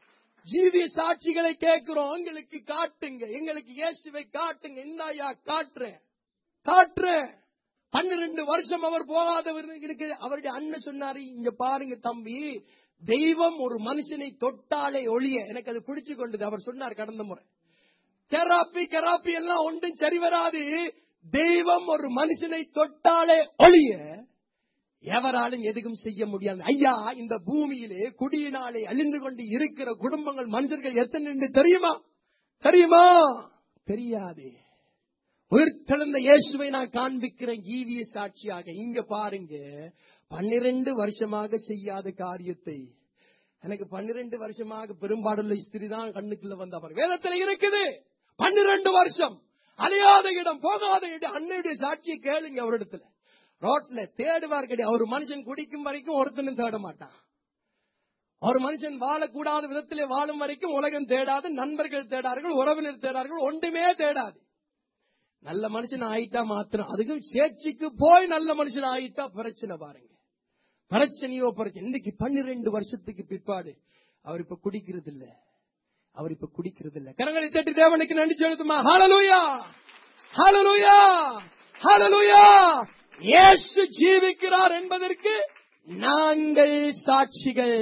ஜீவிய சாட்சிகளை கேட்கிறோம் எங்களுக்கு காட்டுங்க எங்களுக்கு இயேசுவை காட்டுங்க இந்தாயா காட்டுறேன் காட்டுறேன் பன்னிரண்டு வருஷம் அவர் போகாதவர்களுக்கு அவருடைய அண்ணன் சொன்னாரு இங்க பாருங்க தம்பி தெய்வம் ஒரு மனுஷனை தொட்டாலே ஒழிய எனக்கு அது பிடிச்சு கொண்டது அவர் சொன்னார் கடந்த முறை தெராப்பி கெராப்பி எல்லாம் ஒன்றும் சரி வராது தெய்வம் ஒரு மனுஷனை தொட்டாலே ஒழிய எவராலும் எதுவும் செய்ய முடியாது ஐயா இந்த பூமியிலே குடியினாலே அழிந்து கொண்டு இருக்கிற குடும்பங்கள் மனிதர்கள் எத்தனை என்று தெரியுமா தெரியுமா தெரியாது உயிர்த்தெழுந்த இயேசுவை நான் காண்பிக்கிறேன் ஜீவிய சாட்சியாக இங்க பாருங்க பன்னிரண்டு வருஷமாக செய்யாத காரியத்தை எனக்கு பன்னிரண்டு வருஷமாக பெரும்பாடுள்ள ஸ்திரி தான் கண்ணுக்குள்ள வந்தவர் வேதத்துல இருக்குது பன்னிரண்டு வருஷம் அலையாத இடம் போகாத இடம் அன்னையுடைய சாட்சியை கேளுங்க அவரிடத்துல ரோட்ல தேடுவார் கிடையாது ஒரு மனுஷன் குடிக்கும் வரைக்கும் ஒருத்தனும் தேட மாட்டான் ஒரு மனுஷன் வாழக்கூடாத விதத்திலே வாழும் வரைக்கும் உலகம் தேடாது நண்பர்கள் தேடார்கள் உறவினர் தேடார்கள் ஒன்றுமே தேடாது நல்ல மனுஷன் ஆயிட்டா மாத்திரம் அதுக்கும் சேர்ச்சிக்கு போய் நல்ல மனுஷன் ஆயிட்டா பிரச்சனை பாருங்க பிரச்சனையோ பிரச்சனை இன்னைக்கு பன்னிரெண்டு வருஷத்துக்கு பிற்பாடு அவர் இப்ப குடிக்கிறது இல்ல அவர் இப்ப குடிக்கிறது இல்ல கரங்களை தட்டி தேவனுக்கு நன்றி செலுத்துமா ஹalleluya ஹalleluya ஹalleluya இயேசு ஜீவிக்கிறார் என்பதற்கு நாங்கள் சாட்சிகள்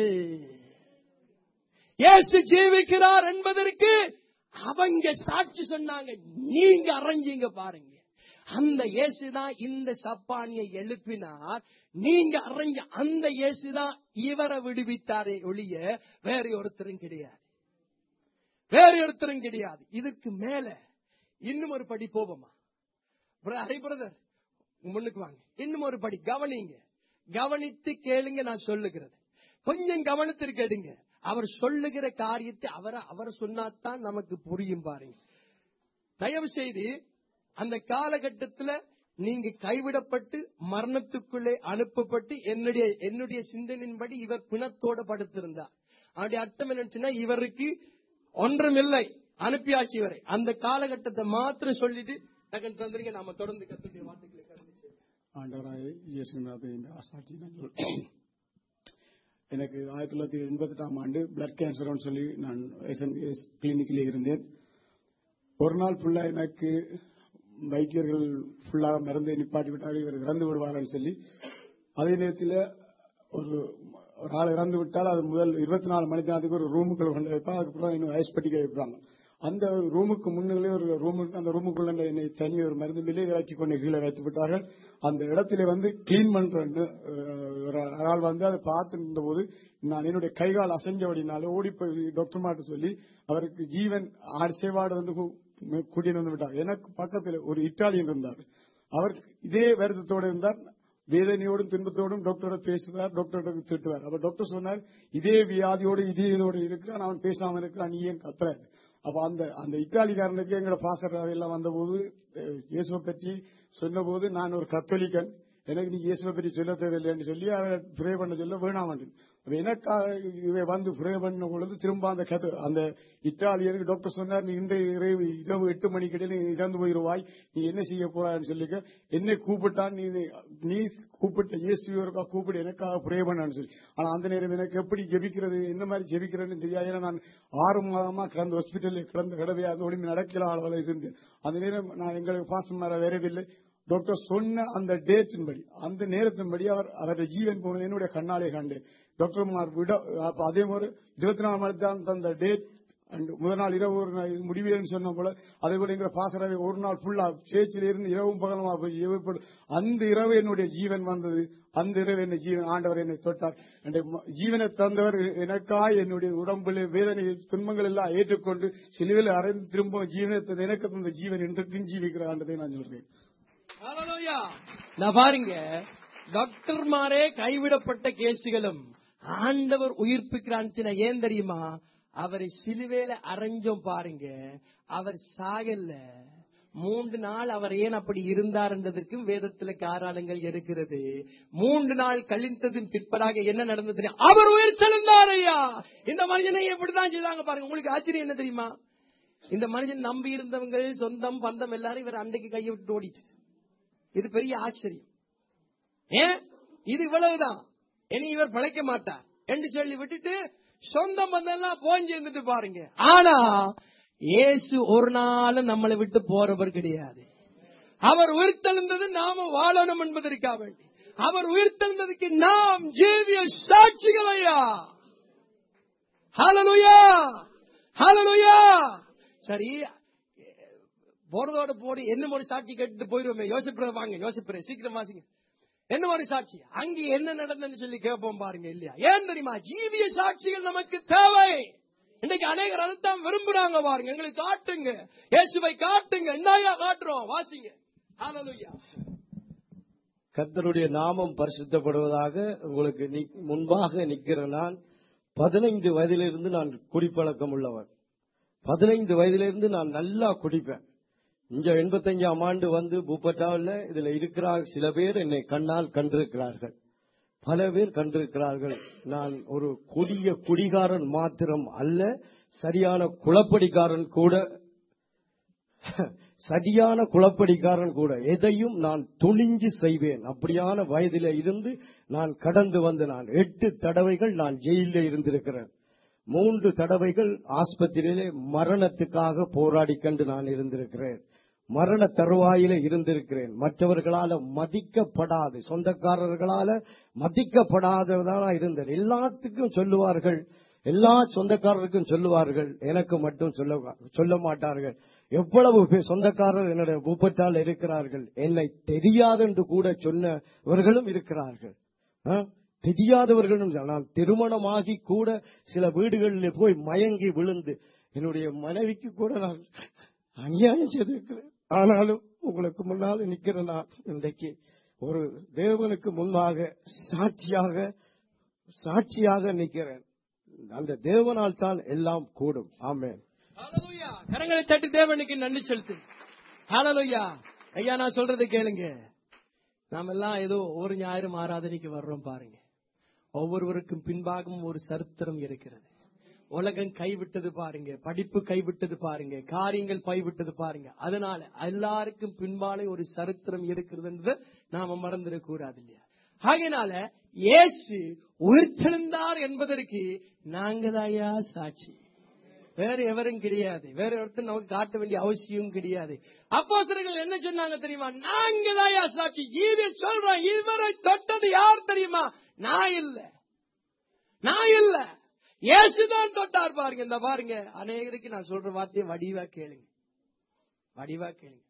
இயேசு ஜீவிக்கிறார் என்பதற்கு அவங்க சாட்சி சொன்னாங்க நீங்க அரைஞ்சீங்க பாருங்க அந்த இயேசுதான் இந்த சப்பானியை எழுப்பினார் நீங்க அரைஞ்ச அந்த இயேசுதான் இவரை விடுவித்தாரே ஒழிய வேற ஒருத்தரும் கிடையாது வேற ஒருத்தரும் கிடையாது இதுக்கு மேல இன்னும் ஒரு படி போவோமா ஹரி பிரதர் முன்னுக்கு வாங்க இன்னும் ஒரு படி கவனிங்க கவனித்து கேளுங்க நான் சொல்லுகிறது கொஞ்சம் கவனத்திற்கு எடுங்க அவர் சொல்லுகிற காரியத்தை அவரை அவர் சொன்னாதான் நமக்கு புரியும் பாருங்க தயவு செய்து அந்த காலகட்டத்துல நீங்க கைவிடப்பட்டு மரணத்துக்குள்ளே அனுப்பப்பட்டு என்னுடைய என்னுடைய சிந்தனையின்படி இவர் பிணத்தோட படுத்திருந்தார் அவருடைய அர்த்தம் என்னச்சுன்னா இவருக்கு ஒன்றுமில்லை அனுப்பியாச்சு இவரை அந்த காலகட்டத்தை மாத்திரம் சொல்லிட்டு டக்குன்னு தந்துருங்க நாம தொடர்ந்து கத்துடைய வார்த்தைகளை கடந்து செல்வோம். ஆண்டவராய் இயேசுநாத இந்த ஆசாட்சி நாங்கள் எனக்கு ஆயிரத்தி தொள்ளாயிரத்தி எண்பத்தி எட்டாம் ஆண்டு பிளட் கேன்சர்னு சொல்லி நான் எஸ்என்எஸ் கிளினிக்கில் இருந்தேன் ஒரு நாள் ஃபுல்லா எனக்கு வைத்தியர்கள் ஃபுல்லா மருந்து நிப்பாட்டி விட்டார் இவர் இறந்து விடுவார்னு சொல்லி அதே நேரத்தில் ஒரு ஒரு ஆள் இறந்து விட்டால் அது முதல் இருபத்தி நாலு மணி நேரத்துக்கு ஒரு ரூமுக்குள்ள கொண்டு வைப்பாங்க அதுக்கப்புறம் இன்னும் ஐஸ் பட்டிக்க வைப்பாங்க அந்த ரூமுக்கு முன்னாலே ஒரு ரூமுக்கு அந்த ரூமுக்குள்ள என்னை தனி ஒரு மருந்து மில்லே இறக்கி கொண்டு கீழே வைத்து விட்டார்கள் அந்த இடத்துல வந்து கிளீன் பண்றேன்னு அஹ், ஒரு ஆள் வந்து அதை பார்த்து இருந்த போது நான் என்னுடைய கைகால் அசைஞ்சபடினால ஓடி போய் டாக்டர் மாட்ட சொல்லி அவருக்கு ஜீவன் ஆறு சேவாடு வந்து கூ- கூட்டிட்டு வந்து விட்டார் எனக்கு பக்கத்தில் ஒரு இட்டாலியன் இருந்தார் அவர் இதே வருத்தத்தோடு இருந்தார் வேதனையோடும் துன்பத்தோடும் டாக்டரோட பேசுவார் டாக்டரோட திட்டுவார் அப்ப டாக்டர் சொன்னார் இதே வியாதியோடு இதே இதோடு இருக்கிறான் அவன் பேசாம இருக்கிறான் நீ ஏன் கத்துற அப்ப அந்த அந்த இத்தாலிக்காரனுக்கு எங்களோட பாசர் எல்லாம் வந்தபோது அஹ், இயேசுவை பற்றி சொன்னபோது நான் ஒரு கத்தோலிக்கன் எனக்கு நீ இயேசுவை பற்றி சொல்ல தேவையில்லைன்னு சொல்லி அவரை ப்ரே பண்ண சொல்ல வேணாமண்டு அப்ப எனக்காக இவன் வந்து ப்ரே பண்ண பொழுது திரும்ப அந்த கதை அந்த இத்தாலியனுக்கு டாக்டர் சொன்னார் நீ இன்றைய இரவு இரவு எட்டு மணிக்கிட்ட நீ இறந்து போயிருவாய் நீ என்ன செய்ய போறான்னு சொல்லிக்க என்னை கூப்பிட்டான் நீ நீ கூப்பிட்ட இயேசுவருக்கா கூப்பிட்டு எனக்காக ப்ரே பண்ணான்னு சொல்லி ஆனா அந்த நேரம் எனக்கு எப்படி ஜெபிக்கிறது என்ன மாதிரி ஜெபிக்கிறேன்னு தெரியாது ஏன்னா நான் ஆறு மாதமா கிடந்த ஹாஸ்பிட்டலில் கிடந்த கிடவே அதோடு நடக்கிற அளவில் இருந்தேன் அந்த நேரம் நான் எங்களுக்கு பாசம் மேல வரவில்லை டாக்டர் சொன்ன அந்த டேட்டின் படி அந்த நேரத்தின்படி அவர் அவருடைய ஜீவன் போனது என்னுடைய கண்ணாலே கண்டேன் டாக்டர் விட அப்ப அதே மாதிரி இருபத்தி நாலு மணி தான் தந்த டேட் அண்ட் முதல் நாள் இரவு ஒரு நாள் முடிவேன்னு சொன்ன போல அதே போல எங்க பாசரவை ஒரு நாள் ஃபுல்லா சேர்ச்சில இருந்து இரவும் பகலமா போய் ஜெபிப்பது. அந்த இரவு என்னுடைய ஜீவன் வந்தது அந்த இரவு என்ன ஜீவன் ஆண்டவர் என்னை தொட்டார் என்னுடைய ம- ஜீவனை தந்தவர் எனக்காய் என்னுடைய உடம்புல வேதனை துன்பங்கள் எல்லாம் ஏற்றுக்கொண்டு சிலுவையில் அறைந்து திரும்ப ஜீவனை தந்த எனக்கு தந்த ஜீவன் இன்றைக்கும் ஜீவிக்கிற ஆண்டதை நான் சொல்றேன் ஹalleluya. நான் பாருங்க டாக்டர்மாரே கைவிடப்பட்ட கேசுகளும் ஆண்டவர் உயிர்ப்பிக்கிறான்னு ஏன் தெரியுமா அவரை சிலுவையில அரைஞ்சோம் பாருங்க அவர் சாகல்ல மூன்று நாள் அவர் ஏன் அப்படி இருந்தார் என்றதற்கும் வேதத்துல காரணங்கள் இருக்கிறது மூன்று நாள் கழிந்ததின் பிற்படாக என்ன நடந்தது தெரியுமா? அவர் உயிர் தெழுந்தார் ஐயா இந்த மனிதனை எப்படிதான் செய்தாங்க பாருங்க உங்களுக்கு ஆச்சரியம் என்ன தெரியுமா இந்த மனிதன் நம்பி இருந்தவங்க சொந்தம் பந்தம் எல்லாரும் இவர் அன்றைக்கு கையை விட்டு ஓடிச்சு இது பெரிய ஆச்சரியம் ஏன் இது இவ்வளவுதான் இனி இவர் பிழைக்க மாட்டார் என்று சொல்லி விட்டுட்டு சொந்தம் பந்தெல்லாம் போஞ்சு இருந்துட்டு பாருங்க ஆனா இயேசு ஒரு நாளும் நம்மளை விட்டு போறவர் கிடையாது அவர் உயிர்த்தெழுந்தது நாம வாழணும் என்பதற்காக வேண்டி அவர் உயிர்த்தெழுந்ததுக்கு நாம் ஜீவிய சாட்சிகள் ஐயா ஹalleluya ஹalleluya சரி போறதோட போடி என்ன மாதிரி சாட்சி கேட்டு போயிருவோமே யோசிப்புற வாங்க யோசிப்புற சீக்கிரம் வாசிங்க என்ன மாதிரி சாட்சி அங்க என்ன நடந்ததுன்னு சொல்லி கேட்போம் பாருங்க இல்லையா ஏன் தெரியுமா ஜீவிய சாட்சிகள் நமக்கு தேவை இன்னைக்கு அநேகர் அதைத்தான் விரும்புறாங்க பாருங்க எங்களுக்கு காட்டுங்க இயேசுவை காட்டுங்க என்னையா காட்டுறோம் வாசிங்க ஹalleluya கர்த்தருடைய நாமம் பரிசுத்தப்படுவதாக உங்களுக்கு நி- முன்பாக நிற்கிற நான் பதினைந்து வயதிலிருந்து நான் குடிப்பழக்கம் உள்ளவர் பதினைந்து வயதிலிருந்து நான் நல்லா குடிப்பேன் இங்க எண்பத்தஞ்சாம் ஆண்டு வந்து பூப்பட்டாவில் இதுல இருக்கிற சில பேர் என்னை கண்ணால் கண்டிருக்கிறார்கள் பல பேர் கண்டிருக்கிறார்கள் நான் ஒரு கொடிய குடிகாரன் மாத்திரம் அல்ல சரியான குளப்படிக்காரன் கூட சரியான குளப்படிக்காரன் கூட எதையும் நான் துணிஞ்சு செய்வேன் அப்படியான வயதில இருந்து நான் கடந்து வந்து நான் எட்டு தடவைகள் நான் ஜெயில இருந்திருக்கிறேன் மூன்று தடவைகள் ஆஸ்பத்திரியிலே மரணத்துக்காக போராடி கண்டு நான் இருந்திருக்கிறேன் மரண தருவாயில இருந்திருக்கிறேன் மற்றவர்களால மதிக்கப்படாது சொந்தக்காரர்களால மதிக்கப்படாததான் இருந்தேன் எல்லாத்துக்கும் சொல்லுவார்கள் எல்லா சொந்தக்காரருக்கும் சொல்லுவார்கள் எனக்கு மட்டும் சொல்ல சொல்ல மாட்டார்கள் எவ்வளவு பேர் சொந்தக்காரர் என்னுடைய பூப்பட்டால் இருக்கிறார்கள் என்னை தெரியாது என்று கூட சொன்னவர்களும் இருக்கிறார்கள் ஆ? தெரியாதவர்களும் நான் திருமணமாகி கூட சில வீடுகளில் போய் மயங்கி விழுந்து என்னுடைய மனைவிக்கு கூட நான் அநியாயம் செய்திருக்கிறேன் ஆனாலும் உங்களுக்கு முன்னால் நிற்கிற நான் இன்றைக்கு ஒரு தேவனுக்கு முன்பாக சாட்சியாக சாட்சியாக நிற்கிறேன் அந்த தேவனால் தான் எல்லாம் கூடும் ஆமென் ஹalleluya கரங்களை தட்டி தேவனுக்கு நன்றி செலுத்து ஹalleluya ஐயா நான் சொல்றது கேளுங்க நாம எல்லாம் ஏதோ ஒரு ஞாயிறு ஆராதனைக்கு வர்றோம் பாருங்க ஒவ்வொருவருக்கும் பின்பாகவும் ஒரு சரித்திரம் இருக்கிறது உலகம் கைவிட்டது பாருங்க படிப்பு கைவிட்டது பாருங்க காரியங்கள் கைவிட்டது பாருங்க அதனால எல்லாருக்கும் பின்பாலே ஒரு சரித்திரம் இருக்கிறது நாம மறந்துடக் கூடாது இல்லையா ஆகையினால இயேசு உயிர்த்தெழுந்தார் என்பதற்கு நாங்கதாயா சாட்சி வேற எவரும் கிடையாது வேற ஒருத்தர் நமக்கு காட்ட வேண்டிய அவசியம் கிடையாது அப்போஸ்தலர்கள் என்ன சொன்னாங்க தெரியுமா நாங்க தாயா சாட்சி ஜீவிய சொல்றோம் இவரை தொட்டது யார் தெரியுமா நான் இல்ல நான் இல்ல இயேசுதான் தொட்டார் பாருங்க இந்த பாருங்க அநேகருக்கு நான் சொல்ற வார்த்தையை வடிவா கேளுங்க வடிவா கேளுங்க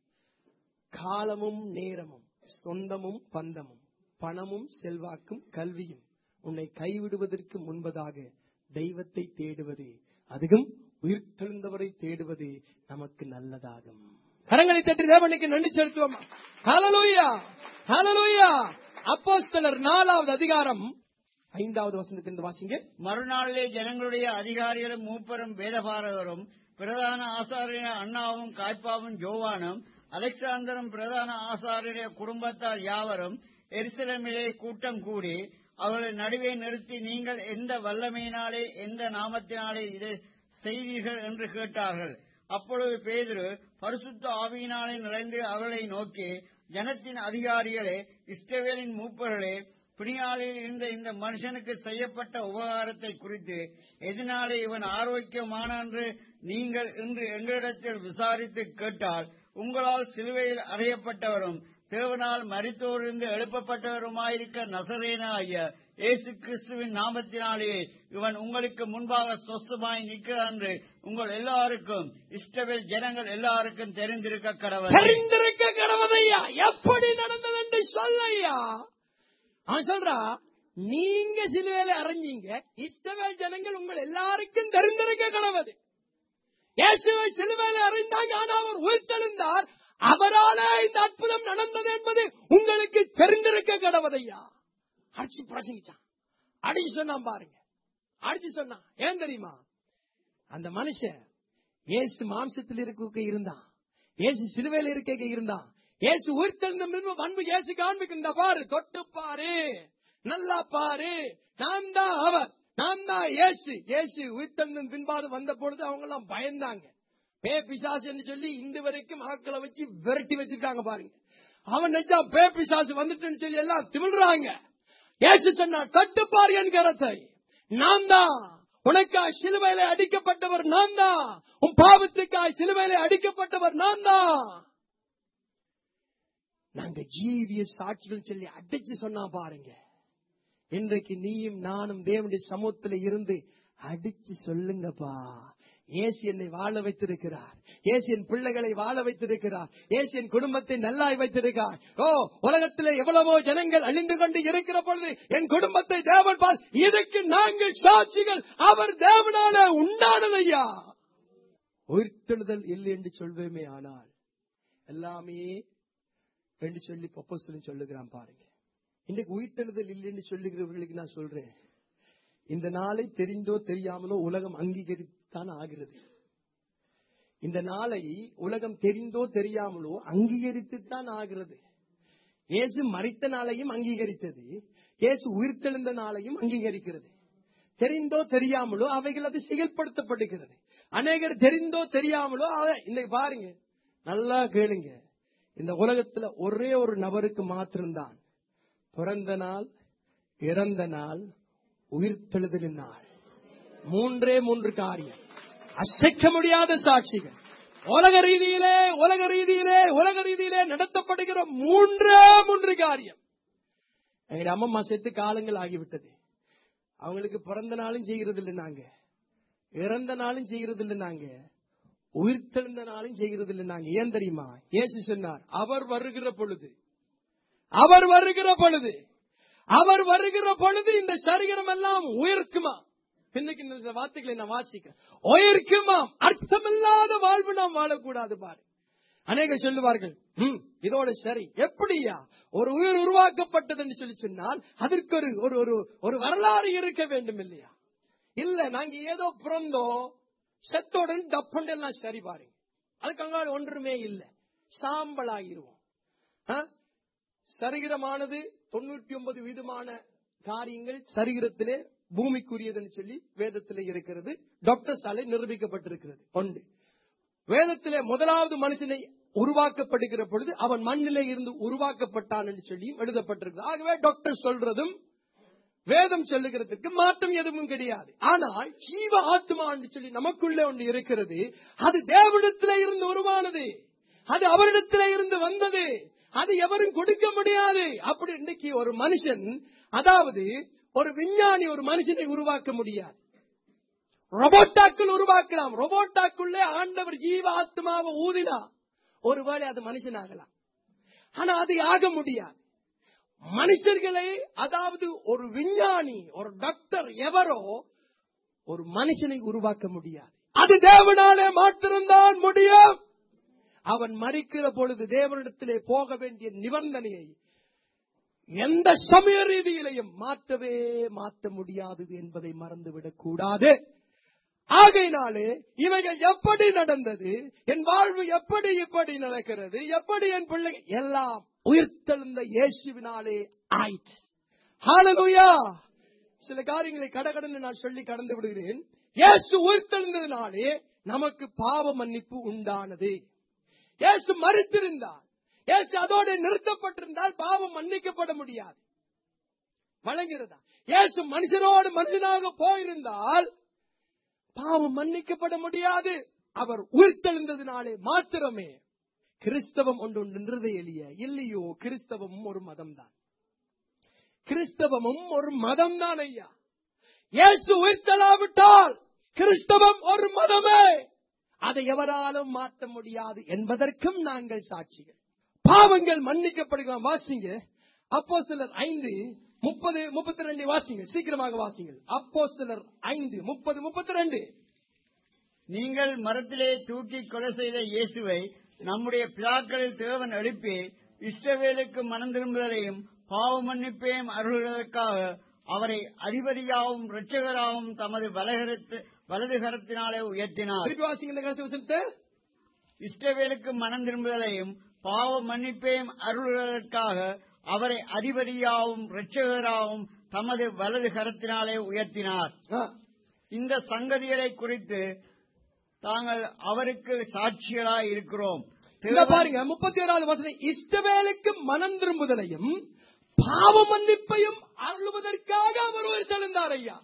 காலமும் நேரமும் சொந்தமும் பந்தமும் பணமும் செல்வாக்கும் கல்வியும் உன்னை கைவிடுவதற்கு முன்பதாக தெய்வத்தை தேடுவது அதுவும் உயிர்த்தெழுந்தவரை தேடுவது நமக்கு நல்லதாகும் கரங்களை தட்டி தேவனுக்கு நன்றி செலுத்துவோமா ஹalleluya ஹalleluya அப்போஸ்தலர் நாலாவது அதிகாரம் ஐந்தாவது வசனத்திலிருந்து வாசிங்க மறுநாளிலே ஜனங்களுடைய அதிகாரிகளும் மூப்பரும் வேதபாரகரும் பிரதான ஆசாரியர் அண்ணாவும் காய்ப்பாவும் ஜோவானும் அலெக்சாந்தரும் பிரதான ஆசாரியருடைய குடும்பத்தார் யாவரும் எருசலேமிலே கூட்டம் கூடி அவர்களை நடுவே நிறுத்தி நீங்கள் எந்த வல்லமையினாலே எந்த நாமத்தினாலே இதை செய்தீர்கள் என்று கேட்டார்கள் அப்பொழுது பேதுரு பரிசுத்த ஆவியினாலே நிறைந்து அவர்களை நோக்கி ஜனத்தின் அதிகாரிகளே இஸ்ரவேலின் மூப்பர்களே பிணியாளில் இருந்த இந்த மனுஷனுக்கு செய்யப்பட்ட உபகாரத்தை குறித்து எதனாலே இவன் ஆரோக்கியமான என்று நீங்கள் இன்று எங்களிடத்தில் விசாரித்து கேட்டால் உங்களால் சிலுவையில் அறையப்பட்டவரும் தேவனால் மரித்தோரிருந்து எழுப்பப்பட்டவருமாயிருக்க நசரேனா ஐயா இயேசு கிறிஸ்துவின் நாமத்தினாலேயே இவன் உங்களுக்கு முன்பாக சொஸ்தமாய் நிற்கிறான் என்று உங்கள் எல்லாருக்கும் இஷ்டவேல் ஜனங்கள் எல்லாருக்கும் தெரிந்திருக்க கடவுள் தெரிந்திருக்க கடவதையா எப்படி நடந்தது என்று சொல்லையா அவன் சொல்றா நீங்க சிலுவையில அரைஞ்சீங்க இஸ்ரவேல் ஜனங்கள் உங்கள் எல்லாருக்கும் தெரிந்திருக்க கடவுது இயேசுவை சிலுவையில அறிந்தாங்க ஆனா அவர் உயிர்த்தெழுந்தார் அவராலே இந்த அற்புதம் நடந்தது என்பது உங்களுக்கு தெரிந்திருக்க கடவதையா அடிச்சு பிரசங்கிச்சான் அடிச்சு சொன்னான் பாருங்க அடிச்சு சொன்னான் ஏன் தெரியுமா அந்த மனுஷன் இயேசு மாம்சத்தில் இருக்க இருந்தான் இயேசு சிலுவையில் இருக்க இருந்தான் இயேசு உயிர்த்தெழுந்த பின்பு அன்பு இயேசு காண்பிக்கின்ற பாரு தொட்டு பாரு நல்லா பாரு நான் தான் அவர் நான் தான் இயேசு இயேசு உயிர்த்தெழுந்த பின்பாடு வந்த பொழுது அவங்க எல்லாம் பயந்தாங்க பே பிசாசு என்று சொல்லி இந்த வரைக்கும் ஆக்களை வச்சு விரட்டி வச்சிருக்காங்க பாருங்க அவன் நினைச்சா பே பிசாசு வந்துட்டுன்னு சொல்லி எல்லாம் திமிழ்றாங்க இயேசு சொன்னா தட்டுப்பார் என் கரத்தை நான் தான் உனக்காய் சிலுவையில அடிக்கப்பட்டவர் நான் தான் உன் பாவத்துக்காய் சிலுவையில அடிக்கப்பட்டவர் நான் தான் நாங்க ஜீவிய சாட்சிகள் சொல்லி அடிச்சு சொன்னா பாருங்க இன்றைக்கு நீயும் நானும் தேவனுடைய சமூகத்தில் இருந்து அடிச்சு சொல்லுங்கப்பா ஏசு என்னை வாழ வைத்திருக்கிறார் ஏசு என் பிள்ளைகளை வாழ வைத்திருக்கிறார் ஏசு என் குடும்பத்தை நல்லாய் வைத்திருக்கிறார் ஓ உலகத்திலே எவ்வளவோ ஜனங்கள் அழிந்து கொண்டு இருக்கிற பொழுது என் குடும்பத்தை தேவன் பார் இதுக்கு நாங்கள் சாட்சிகள் அவர் தேவனால உண்டானதையா உயிர்த்தெழுதல் இல்லை என்று சொல்வேமே ஆனால் எல்லாமே என்று சொல்லி பப்போஸ்தலன் சொல்லுகிறான் பாருங்க இன்றைக்கு உயிர்த்தெழுதல் இல்லை என்று சொல்லுகிறவர்களுக்கு நான் சொல்றேன் இந்த நாளை தெரிந்தோ தெரியாமலோ உலகம் அங்கீகரித்தான் ஆகிறது இந்த நாளை உலகம் தெரிந்தோ தெரியாமலோ அங்கீகரித்துத்தான் ஆகிறது இயேசு மறித்த நாளையும் அங்கீகரித்தது இயேசு உயிர்த்தெழுந்த நாளையும் அங்கீகரிக்கிறது தெரிந்தோ தெரியாமலோ அவைகள் அது செயல்படுத்தப்படுகிறது அநேகர் தெரிந்தோ தெரியாமலோ அவை- இன்னைக்கு பாருங்க நல்லா கேளுங்க இந்த உலகத்துல ஒரே ஒரு நபருக்கு மாத்திரம்தான் பிறந்த நாள் இறந்த நாள் உயிர்த்தெழுதலின் நாள் மூன்றே மூன்று காரியம் அசைக்க முடியாத சாட்சிகள் உலக ரீதியிலே உலக ரீதியிலே உலக ரீதியிலே நடத்தப்படுகிற மூன்றே மூன்று காரியம் எங்க அம்மம்மா செத்து காலங்கள் ஆகிவிட்டது அவங்களுக்கு பிறந்த நாளும் செய்கிறது இல்லை நாங்க இறந்த நாளும் செய்கிறது இல்லை நாங்க உயிர்த்தெழுந்த நாளும் செய்கிறது இல்லை நாங்க ஏன் தெரியுமா இயேசு சொன்னார் அவர் வருகிற பொழுது அவர் வருகிற பொழுது அவர் வருகிற பொழுது இந்த சரீரம் எல்லாம் உயிர்க்குமா இன்னைக்கு இந்த வார்த்தைகளை நான் வாசிக்கிறேன் உயிர்க்குமா அர்த்தமில்லாத வாழ்வு நாம் வாழக்கூடாது பாரு அநேகர் சொல்லுவார்கள் "ம், இதோட சரி எப்படியா ஒரு உயிர் உருவாக்கப்பட்டது என்று சொல்லி சொன்னால் அதற்கு ஒரு ஒரு ஒரு ஒரு வரலாறு இருக்க வேண்டும் இல்லையா இல்ல நாங்க ஏதோ பிறந்தோம் செத்தோடன் டப்பண்டு எல்லாம் சரி பாருங்க அதுக்கு அங்கால ஒன்றுமே இல்ல சாம்பல் ஆகிருவோம் ஆ? சரீரமானது தொண்ணூற்றி ஒன்பது விதமான காரியங்கள் சரீரத்திலே பூமிக்குரியதுன்னு சொல்லி வேதத்திலே இருக்கிறது டாக்டர் சாலை நிரூபிக்கப்பட்டிருக்கிறது ஒன்று வேதத்திலே முதலாவது மனுஷனை உருவாக்கப்படுகிற பொழுது அவன் மண்ணிலே இருந்து உருவாக்கப்பட்டான் என்று சொல்லி எழுதப்பட்டிருக்கிறது ஆகவே டாக்டர் சொல்றதும் வேதம் சொல்லுகிறதுக்கு மாற்றம் எதுவும் கிடையாது ஆனால் ஜீவ ஆத்மா என்று சொல்லி நமக்குள்ளே ஒன்று இருக்கிறது அது தேவனிடத்திலே இருந்து உருவானது அது அவரிடத்திலே இருந்து வந்தது அது எவரும் கொடுக்க முடியாது அப்படி இன்னைக்கு ஒரு மனுஷன் அதாவது ஒரு விஞ்ஞானி ஒரு மனுஷனை உருவாக்க முடியாது ரொபோட்டாக்கள் உருவாக்கலாம் ரொபோட்டாக்குள்ளே ஆண்டவர் ஜீவ ஆத்மாவை ஊதினா ஒருவேளை அது மனுஷனாகலாம் ஆனா அது ஆக முடியாது மனுஷர்களை அதாவது ஒரு விஞ்ஞானி ஒரு டாக்டர் எவரோ ஒரு மனுஷனை உருவாக்க முடியாது அது தேவனாலே மாத்திரம்தான் முடியும் அவன் மறிக்கிற பொழுது தேவனிடத்திலே போக வேண்டிய நிபந்தனையை எந்த சமய ரீதியிலையும் மாற்றவே மாற்ற முடியாதது என்பதை மறந்துவிடக் கூடாது ஆகையினாலே இவைகள் எப்படி நடந்தது என் வாழ்வு எப்படி இப்படி நடக்கிறது எப்படி என் பிள்ளை எல்லாம் உயிர்த்தெழுந்த இயேசுவினாலே ஆயிற்று ஹalleluya சில காரியங்களை கடகடன்னு நான் சொல்லி கடந்து விடுகிறேன் இயேசு உயிர்த்தெழுந்ததினாலே நமக்கு பாவ மன்னிப்பு உண்டானது இயேசு மறித்திருந்தார் இயேசு அதோடு நிறுத்தப்பட்டிருந்தால் பாவம் மன்னிக்கப்பட முடியாது வழங்குகிறதா இயேசு மனுஷனோடு மனுஷனாக போயிருந்தால் பாவம் மன்னிக்கப்பட முடியாது அவர் உயிர்த்தெழுந்ததினாலே மாத்திரமே கிறிஸ்தவம் ஒன்று நின்றது எளிய இல்லையோ கிறிஸ்தவமும் ஒரு மதம் தான் கிறிஸ்தவமும் ஒரு மதம் தான் ஐயா இயேசு உயிர்த்தெழாவிட்டால் கிறிஸ்தவம் ஒரு மதமே அதை எவராலும் மாற்ற முடியாது என்பதற்கும் நாங்கள் சாட்சிகள் பாவங்கள் மன்னிக்கப்படுகிறோம் வாசிங்க அப்போ சிலர் ஐந்து முப்பது முப்பத்தி ரெண்டு வாசிங்க சீக்கிரமாக வாசிங்கள் அப்போ சிலர் ஐந்து முப்பது முப்பத்தி ரெண்டு நீங்கள் மரத்திலே தூக்கி கொலை செய்த இயேசுவை நம்முடைய பிதாக்களில் தேவன் எழுப்பி இஸ்ரவேலுக்கு மனம் திரும்புதலையும் பாவ மன்னிப்பையும் அருள்வதற்காக அவரை அதிபதியாகவும் இரட்சகராகவும் தமது வலகரத்து வலது கரத்தினாலே உயர்த்தினார் திருப்பி வாசிங்க இந்த கடைசி வசனத்தை இஸ்ரவேலுக்கு மனம் திரும்புதலையும் பாவ மன்னிப்பையும் அருள்வதற்காக அவரை அதிபதியாகவும் இரட்சகராகவும் தமது வலது கரத்தினாலே உயர்த்தினார் ஆ. இந்த சங்கதிகளை குறித்து தாங்கள் அவருக்கு சாட்சிகளாய் இருக்கிறோம் இங்க பாருங்க முப்பத்தி ஓராவது வசனம் இஷ்டவேலுக்கு மனம் திரும்புதலையும் பாவ மன்னிப்பையும் அருளுவதற்காக அவர் உயிர்த்தெழுந்தார் ஐயா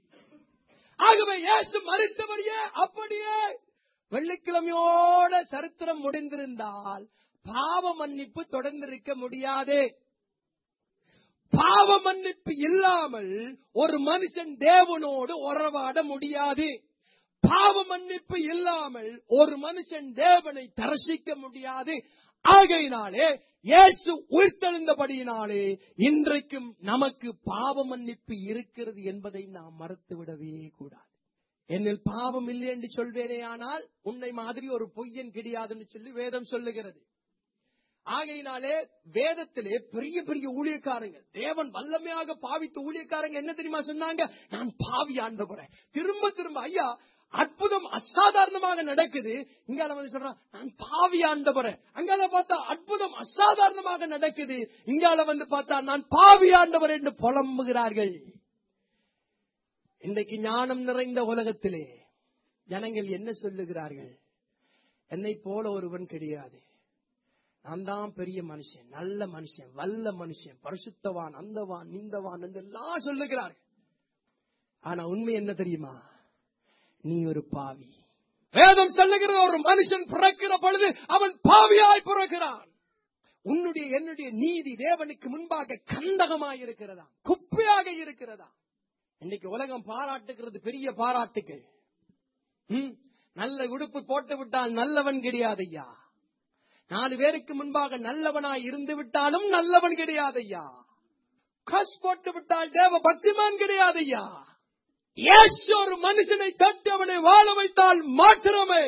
ஆகவே இயேசு மறித்தவரையே அப்படியே வெள்ளிக்கிழமையோட சரித்திரம் முடிந்திருந்தால் பாவ மன்னிப்பு தொடர்ந்திருக்க முடியாது பாவ மன்னிப்பு இல்லாமல் ஒரு மனுஷன் தேவனோடு உறவாட முடியாது பாவ மன்னிப்பு இல்லாமல் ஒரு மனுஷன் தேவனை தரிசிக்க முடியாது ஆகையினாலே இயேசு உயிர்த்தெழுந்தபடியினாலே இன்றைக்கும் நமக்கு பாவ மன்னிப்பு இருக்கிறது என்பதை நாம் மறுத்துவிடவே கூடாது என்னில் பாவம் இல்லை என்று சொல்வேனே ஆனால் உன்னை மாதிரி ஒரு பொய்யன் கிடையாதுன்னு சொல்லி வேதம் சொல்லுகிறது ஆகையினாலே வேதத்திலே பெரிய பெரிய ஊழியக்காரங்க தேவன் வல்லமையாக பாவித்த ஊழியக்காரங்க என்ன தெரியுமா சொன்னாங்க நான் பாவி ஆண்டவரேன் திரும்ப திரும்ப ஐயா அற்புதம் அசாதாரணமாக நடக்குது இங்கால வந்து சொல்றான் நான் பாவி ஆண்டவரேன் அங்கால பார்த்தா அற்புதம் அசாதாரணமாக நடக்குது இங்கால வந்து பார்த்தா நான் பாவி ஆண்டவர் என்று புலம்புகிறார்கள் இன்றைக்கு ஞானம் நிறைந்த உலகத்திலே ஜனங்கள் என்ன சொல்லுகிறார்கள் என்னை போல ஒருவன் கிடையாது நான் தான் பெரிய மனுஷன் நல்ல மனுஷன் வல்ல மனுஷன் பரிசுத்தவான் அந்தவான் நிந்தவான் என்று எல்லாம் சொல்லுகிறார்கள் ஆனா உண்மை என்ன தெரியுமா நீ ஒரு பாவி வேதம் சொல்லுகிறது ஒரு மனுஷன் பிறக்கிற பொழுது அவன் பாவியாய் பிறக்கிறான் உன்னுடைய என்னுடைய நீதி தேவனுக்கு முன்பாக கந்தகமாய் இருக்கிறதா குப்பையாக இருக்கிறதா இன்னைக்கு உலகம் பாராட்டுகிறது பெரிய பாராட்டுகள் ம், நல்ல உடுப்பு போட்டு விட்டால் நல்லவன் கிடையாது ஐயா நாலு பேருக்கு முன்பாக நல்லவனாய் இருந்து விட்டாலும் நல்லவன் கிடையாது ஐயா கஸ் போட்டு விட்டால் தேவ பக்திமான் கிடையாது ஐயா இயேசு ஒரு மனுஷனை தட்டி அவனை வாழ வைத்தால் மாத்திரமே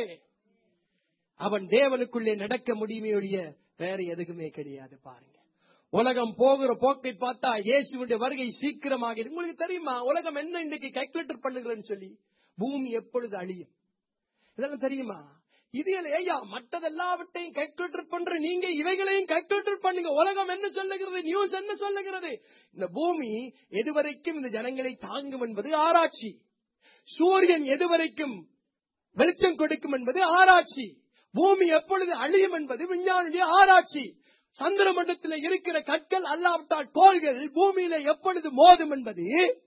அவன் தேவனுக்குள்ளே நடக்க முடியுமே ஒழிய வேற எதுக்குமே கிடையாது பாருங்க உலகம் போகிற போக்கை பார்த்தா இயேசுடைய வருகை சீக்கிரமாக இருக்கு. உங்களுக்கு தெரியுமா உலகம் என்ன இன்னைக்கு கால்குலேட்டர் பண்ணுகிறேன்னு சொல்லி பூமி எப்பொழுது அழியும் இதெல்லாம் தெரியுமா இதுல ஐயா மற்றதெல்லாவற்றையும் கால்குலேட்டர் பண்ற நீங்க இவைகளையும் கால்குலேட்டர் பண்ணுங்க உலகம் என்ன சொல்லுகிறது நியூஸ் என்ன சொல்லுகிறது இந்த பூமி எதுவரைக்கும் இந்த ஜனங்களை தாங்கும் என்பது ஆராய்ச்சி சூரியன் எதுவரைக்கும் வெளிச்சம் கொடுக்கும் என்பது ஆராய்ச்சி பூமி எப்பொழுது அழியும் என்பது விஞ்ஞானிய ஆராய்ச்சி சந்திர மண்டலத்தில் இருக்கிற கற்கள் அல்லாவிட்டால் கோள்கள் பூமியில எப்பொழுது மோதும் என்பது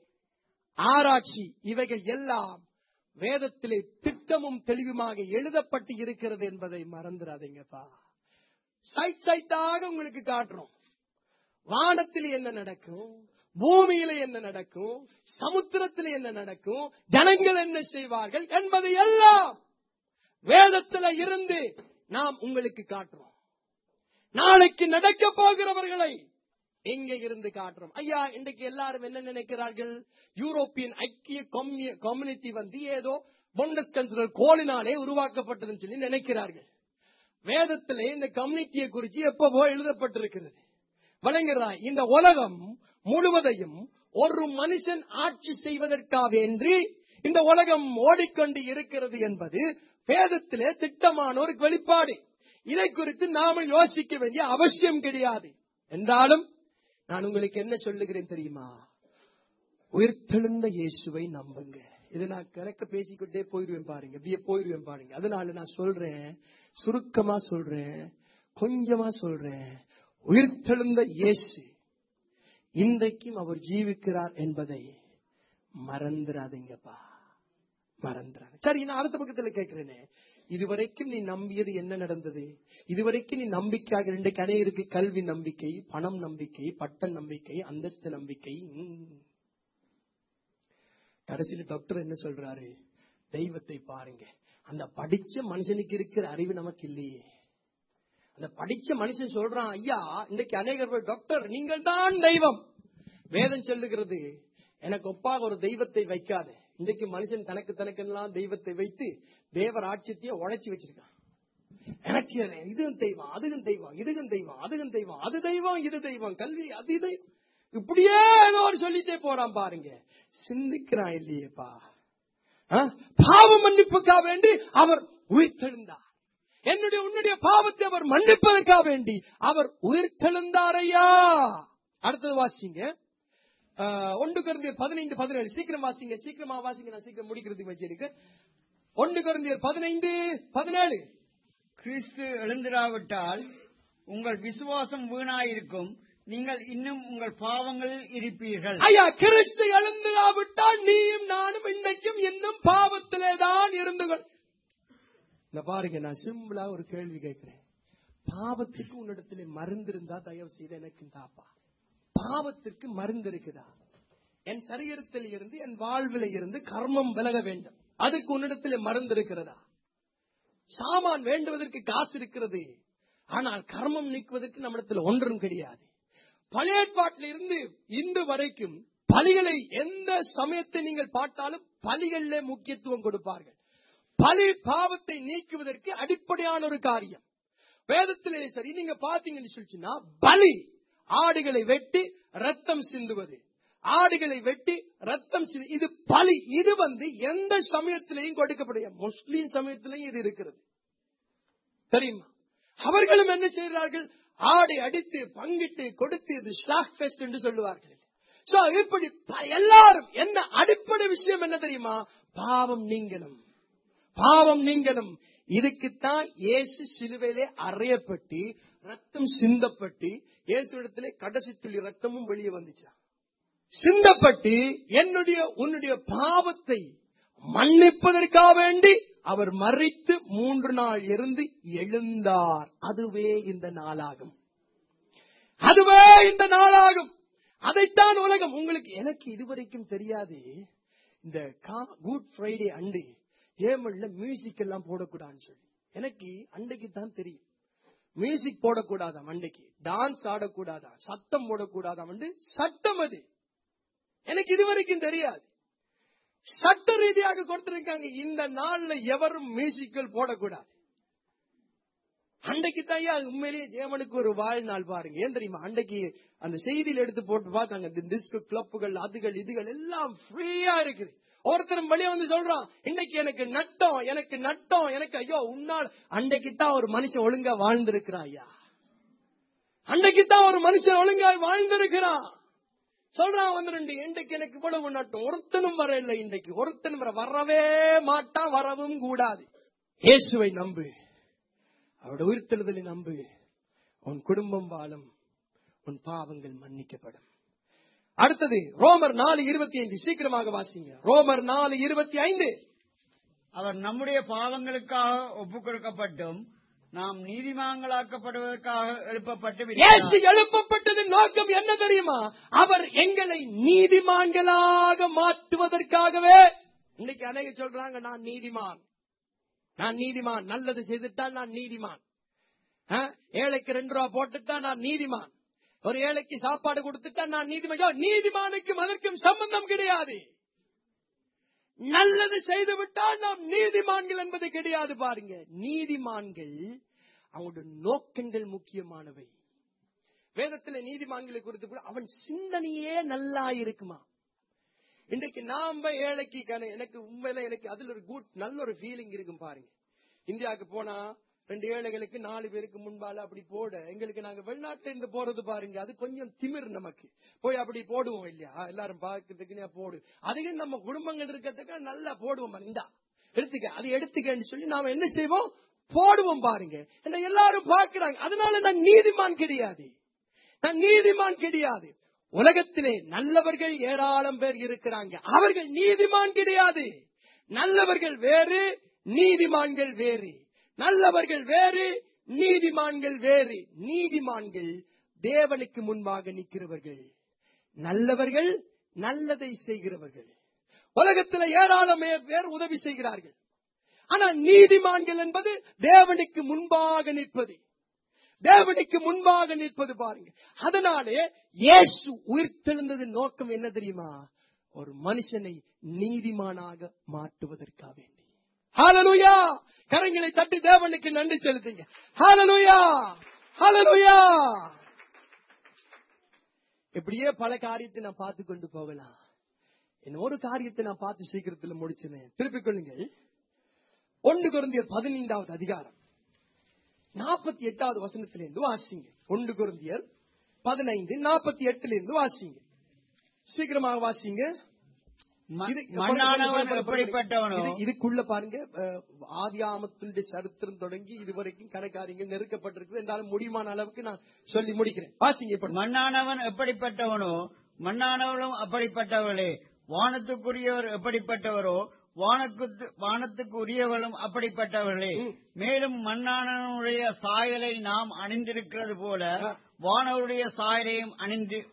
ஆராய்ச்சி இவைகள் எல்லாம் வேதத்திலே திட்டமும் தெளிவுமாக எழுதப்பட்டு இருக்கிறது என்பதை மறந்துடாதீங்கப்பா சைட் சைட்டாக உங்களுக்கு காட்டுறோம் வானத்தில் என்ன நடக்கும் பூமியில என்ன நடக்கும் சமுத்திரத்தில் என்ன நடக்கும் ஜனங்கள் என்ன செய்வார்கள் என்பதை எல்லாம் வேதத்துல இருந்து நாம் உங்களுக்கு காட்டுறோம் நாளைக்கு நடக்க போகிறவர்களை எங்க இருந்து காட்டுறோம் ஐயா இன்றைக்கு எல்லாரும் என்ன நினைக்கிறார்கள் யூரோப்பியன் ஐக்கிய கம்யூனிட்டி வந்து ஏதோ பொண்டஸ் கன்சிடர் கோலினாலே உருவாக்கப்பட்டதுன்னு சொல்லி நினைக்கிறார்கள் வேதத்திலே இந்த கம்யூனிட்டியை குறித்து எப்பவோ எழுதப்பட்டிருக்கிறது வழங்குகிறாய் இந்த உலகம் முழுவதையும் ஒரு மனுஷன் ஆட்சி செய்வதற்காக என்று இந்த உலகம் ஓடிக்கொண்டு இருக்கிறது என்பது வேதத்திலே திட்டமான ஒரு வெளிப்பாடு இதை குறித்து நாம யோசிக்க வேண்டிய அவசியம் கிடையாது என்றாலும் நான் உங்களுக்கு என்ன சொல்லுகிறேன் தெரியுமா உயிர்த்தெழுந்த இயேசுவை நம்புங்க இது நான் கணக்க பேசிக்கிட்டே போயிருவேன் பாருங்க அப்படியே போயிருவேன் பாருங்க அதனால நான் சொல்றேன் சுருக்கமா சொல்றேன் கொஞ்சமா சொல்றேன் உயிர்த்தெழுந்த இயேசு இன்றைக்கும் அவர் ஜீவிக்கிறார் என்பதை மறந்துடாதீங்கப்பா மறந்துடாது சரி நான் அடுத்த பக்கத்துல கேட்கிறேனே இதுவரைக்கும் நீ நம்பியது என்ன நடந்தது இதுவரைக்கும் நீ நம்பிக்கையாக இன்றைக்கு அநேகருக்கு கல்வி நம்பிக்கை பணம் நம்பிக்கை பட்ட நம்பிக்கை அந்தஸ்து நம்பிக்கை ம். கடைசியில டாக்டர் என்ன சொல்றாரு தெய்வத்தை பாருங்க அந்த படிச்ச மனுஷனுக்கு இருக்கிற அறிவு நமக்கு இல்லையே அந்த படிச்ச மனுஷன் சொல்றான் ஐயா இன்னைக்கு அநேகர் பேர், டாக்டர் நீங்கள் தான் தெய்வம் வேதம் சொல்லுகிறது எனக்கு ஒப்பாக ஒரு தெய்வத்தை வைக்காது இன்றைக்கு மனுஷன் தனக்கு தனக்கெல்லாம் தெய்வத்தை வைத்து தேவர் ஆட்சியத்தையே உழைச்சி வச்சிருக்கான் எனக்கு இது- இதுவும் தெய்வம் அதுவும் தெய்வம் இதுவும் தெய்வம் அதுவும் தெய்வம் அது தெய்வம் இது தெய்வம் கல்வி அது தெய்வம் இப்படியே ஏதோ ஒரு சொல்லிட்டே போறான் பாருங்க சிந்திக்கிறான் இல்லையேப்பா ஆ? பாவ மன்னிப்புக்காக வேண்டி அவர் உயிர்த்தெழுந்தார் என்னுடைய உன்னுடைய பாவத்தை அவர் மன்னிப்பதற்காக வேண்டி அவர் உயிர்த்தெழுந்தாரையா அடுத்தது வாசிங்க ஆ, ஒன்று குருந்தியர் பதினைந்து பதினேழு சீக்கிரம் வாசிங்க சீக்கிரமா வாசிங்க நான் சீக்கிரம் முடிக்கிறதுக்கு வச்சிருக்கு ஒன்று குருந்தியர் பதினைந்து பதினேழு கிறிஸ்து எழுந்திராவிட்டால் உங்கள் விசுவாசம் வீணாயிருக்கும் நீங்கள் இன்னும் உங்கள் பாவங்களில் இருப்பீர்கள் ஐயா கிறிஸ்து எழுந்திராவிட்டால் நீயும் நானும் இன்றைக்கும் இன்னும் பாவத்திலே தான் இருந்து கொள் இந்த பாருங்க நான் சிம்பிளா ஒரு கேள்வி கேட்கிறேன் பாவத்துக்கு உன்னிடத்திலே மருந்து இருந்தா தயவு செய்து எனக்கு தாப்பா பாவத்திற்கு மருந்து இருக்குதா என் சரீரத்தில் இருந்து என் வாழ்வில இருந்து கர்மம் விலக வேண்டும் அதுக்கு உன்னிடத்தில் மருந்து இருக்கிறதா சாமான் வேண்டுவதற்கு காசு இருக்கிறது ஆனால் கர்மம் நீக்குவதற்கு நம்மிடத்தில் ஒன்றும் கிடையாது பழைய ஏற்பாட்டில் இருந்து இன்று வரைக்கும் பலிகளை எந்த சமயத்தை நீங்கள் பார்த்தாலும் பலிகளிலே முக்கியத்துவம் கொடுப்பார்கள் பலி பாவத்தை நீக்குவதற்கு அடிப்படையான ஒரு காரியம் வேதத்திலே சரி நீங்க பாத்தீங்கன்னு சொல்லிச்சுன்னா பலி ஆடுகளை வெட்டி ரத்தம் சிந்துவது ஆடுகளை வெட்டி ரத்தம் சிந்து இது பலி இது வந்து எந்த சமயத்திலையும் கொடுக்கப்படுகிறது முஸ்லீம் சமயத்திலையும் இது இருக்கிறது தெரியுமா அவர்களும் என்ன செய்கிறார்கள் ஆடை அடித்து பங்கிட்டு கொடுத்து இது ஸ்லாக் ஃபெஸ்ட் என்று சொல்லுவார்கள் சோ இப்படி ப- எல்லாரும் என்ன அடிப்படை விஷயம் என்ன தெரியுமா பாவம் நீங்கணும் பாவம் நீங்கணும் இதுக்குத்தான் இயேசு சிலுவையிலே அறையப்பட்டு ரத்தம் சிந்தப்பட்டு இயேசு இடத்திலே கடைசி துளி ரத்தமும் வெளியே வந்துச்சா சிந்தப்பட்டு என்னுடைய உன்னுடைய பாவத்தை மன்னிப்பதற்காக வேண்டி அவர் மறித்து மூன்று நாள் இருந்து எழுந்தார் அதுவே இந்த நாளாகும் அதுவே இந்த நாளாகும் அதைத்தான் உலகம் உங்களுக்கு எனக்கு இதுவரைக்கும் தெரியாது இந்த குட் ஃப்ரைடே அண்டு ஏமல்ல மியூசிக் எல்லாம் போடக்கூடாதுன்னு சொல்லி எனக்கு அன்றைக்கு தான் தெரியும் மியூசிக் போடக்கூடாதாம் அன்றைக்கு டான்ஸ் ஆடக்கூடாதாம் சத்தம் போடக்கூடாதாம் வந்து சட்டம் அது எனக்கு இதுவரைக்கும் தெரியாது சட்ட ரீதியாக கொடுத்திருக்காங்க இந்த நாள்ல எவரும் மியூசிக்கல் போடக்கூடாது அன்றைக்கு தான் உண்மையிலேயே தேவனுக்கு ஒரு வாழ்நாள் பாருங்க ஏன் தெரியுமா அன்றைக்கு அந்த செய்தியில் எடுத்து போட்டு பார்த்தாங்க இந்த டிஸ்க் கிளப்புகள் அதுகள் இதுகள் எல்லாம் ஃப்ரீயா இருக்குது ஒருத்தரும் வெளியே வந்து சொல்றான் இன்னைக்கு எனக்கு நட்டம் எனக்கு நட்டம் எனக்கு ஐயோ உன்னால் அன்றைக்கு தான் ஒரு மனுஷன் ஒழுங்கா வாழ்ந்திருக்கிறான் ஐயா அன்றைக்கு தான் ஒரு மனுஷன் ஒழுங்கா வாழ்ந்திருக்கிறான் சொல்றான் வந்து ரெண்டு இன்றைக்கு எனக்கு இவ்வளவு நட்டம் ஒருத்தனும் வர இல்லை இன்றைக்கு ஒருத்தனும் வர வரவே மாட்டான் வரவும் கூடாது இயேசுவை நம்பு அவருடைய உயிர்த்தெழுதலை நம்பு உன் குடும்பம் வாழும் உன் பாவங்கள் மன்னிக்கப்படும் அடுத்தது ரோமர் நாலு இருபத்தி ஐந்து சீக்கிரமாக வாசிங்க ரோமர் நாலு இருபத்தி ஐந்து அவர் நம்முடைய பாவங்களுக்காக ஒப்புக் கொடுக்கப்பட்டும் நாம் நீதிமான்களாக்கப்படுவதற்காக எழுப்பப்பட்டு இயேசு விட்டார். எழுப்பப்பட்டதின் நோக்கம் என்ன தெரியுமா அவர் எங்களை நீதிமான்களாக மாற்றுவதற்காகவே இன்னைக்கு அநேக சொல்றாங்க நான் நீதிமான் நான் நீதிமான் நல்லது செய்துட்டால் நான் நீதிமான் ஆ? ஏழைக்கு ரெண்டு ரூபா போட்டுட்டா நான் நீதிமான் ஒரு ஏழைக்கு சாப்பாடு கொடுத்துட்டா நான் நீதிமான் ஐயோ, நீதிமானுக்கும் அதற்கும் சம்பந்தம் கிடையாது நல்லது செய்து விட்டால் நாம் நீதிமான்கள் என்பது கிடையாது பாருங்க நீதிமான்கள் அவங்களுடைய நோக்கங்கள் முக்கியமானவை வேதத்துல நீதிமான்களை குறித்து கூட அவன் சிந்தனையே நல்லா இருக்குமா இன்றைக்கு நாம ஏழைக்கு கண- எனக்கு உண்மையில எனக்கு அதுல ஒரு குட் நல்ல ஒரு ஃபீலிங் இருக்கும் பாருங்க இந்தியாவுக்கு போனா ரெண்டு ஏழைகளுக்கு நாலு பேருக்கு முன்பால அப்படி போட எங்களுக்கு நாங்க வெளிநாட்டுல இருந்து போறது பாருங்க அது கொஞ்சம் திமிர் நமக்கு போய் அப்படி போடுவோம் இல்லையா எல்லாரும் பார்க்கறதுக்கு போடு அதுக்கு நம்ம குடும்பங்கள் இருக்கிறதுக்கு நல்லா போடுவோம் பாருங்க. இந்தா எடுத்துக்க அது எடுத்துக்கன்னு சொல்லி நாம என்ன செய்வோம் போடுவோம் பாருங்க என்ன எல்லாரும் பார்க்கிறாங்க அதனால நான் நீதிமான் கிடையாது நான் நீதிமான் கிடையாது உலகத்திலே நல்லவர்கள் ஏராளம் பேர் இருக்கிறாங்க அவர்கள் நீதிமான் கிடையாது நல்லவர்கள் வேறு நீதிமான்கள் வேறு நல்லவர்கள் வேறு நீதிமான்கள் வேறு நீதிமான்கள் தேவனுக்கு முன்பாக நிற்கிறவர்கள் நல்லவர்கள் நல்லதை செய்கிறவர்கள் உலகத்தில் ஏராளம் பேர் உதவி செய்கிறார்கள் ஆனா நீதிமான்கள் என்பது தேவனுக்கு முன்பாக நிற்பது தேவனுக்கு முன்பாக நிற்பது பாருங்க அதனாலே இயேசு உயிர்த்தெழுந்தது நோக்கம் என்ன தெரியுமா ஒரு மனுஷனை நீதிமானாக மாற்றுவதற்காக வேண்டி ஹalleluya கரங்களை தட்டி தேவனுக்கு நன்றி செலுத்துங்க ஹalleluya ஹalleluya இப்படியே பல காரியத்தை நான் பார்த்து கொண்டு போகலாம் என்ன ஒரு காரியத்தை நான் பார்த்து சீக்கிரத்துல முடிச்சினேன் திருப்பிக் கொள்ளுங்கள் ஒன்று குருந்தியர் பதினைந்தாவது அதிகாரம் நாற்பத்தி எட்டாவது வசனத்திலிருந்து வாசிங்க ஒன்று குருந்தியர் பதினைந்து நாற்பத்தி எட்டுல இருந்து வாசிங்க சீக்கிரமாக வாசிங்க ம- இது- மண்ணானவன் எப்படிப்பட்டவனோ இது- இதுக்குள்ள பாருங்க அஹ், ஆதி ஆமத்தினுடைய சரித்திரம் தொடங்கி இதுவரைக்கும் கணக்காரியங்கள் நெருக்கப்பட்டிருக்கு என்றாலும் முடியுமான அளவுக்கு நான் சொல்லி முடிக்கிறேன் வாசிங்க இப்ப மண்ணானவன் எப்படிப்பட்டவனோ மண்ணானவளும் அப்படிப்பட்டவளே வானத்துக்குரியவர் எப்படிப்பட்டவரோ வானக்கு வானத்துக்கு உரியவளும் அப்படிப்பட்டவர்களே ம். மேலும் மண்ணானவனுடைய சாயலை நாம் அணிந்திருக்கிறது போல வானவருடைய சாயலையும் அணிந்து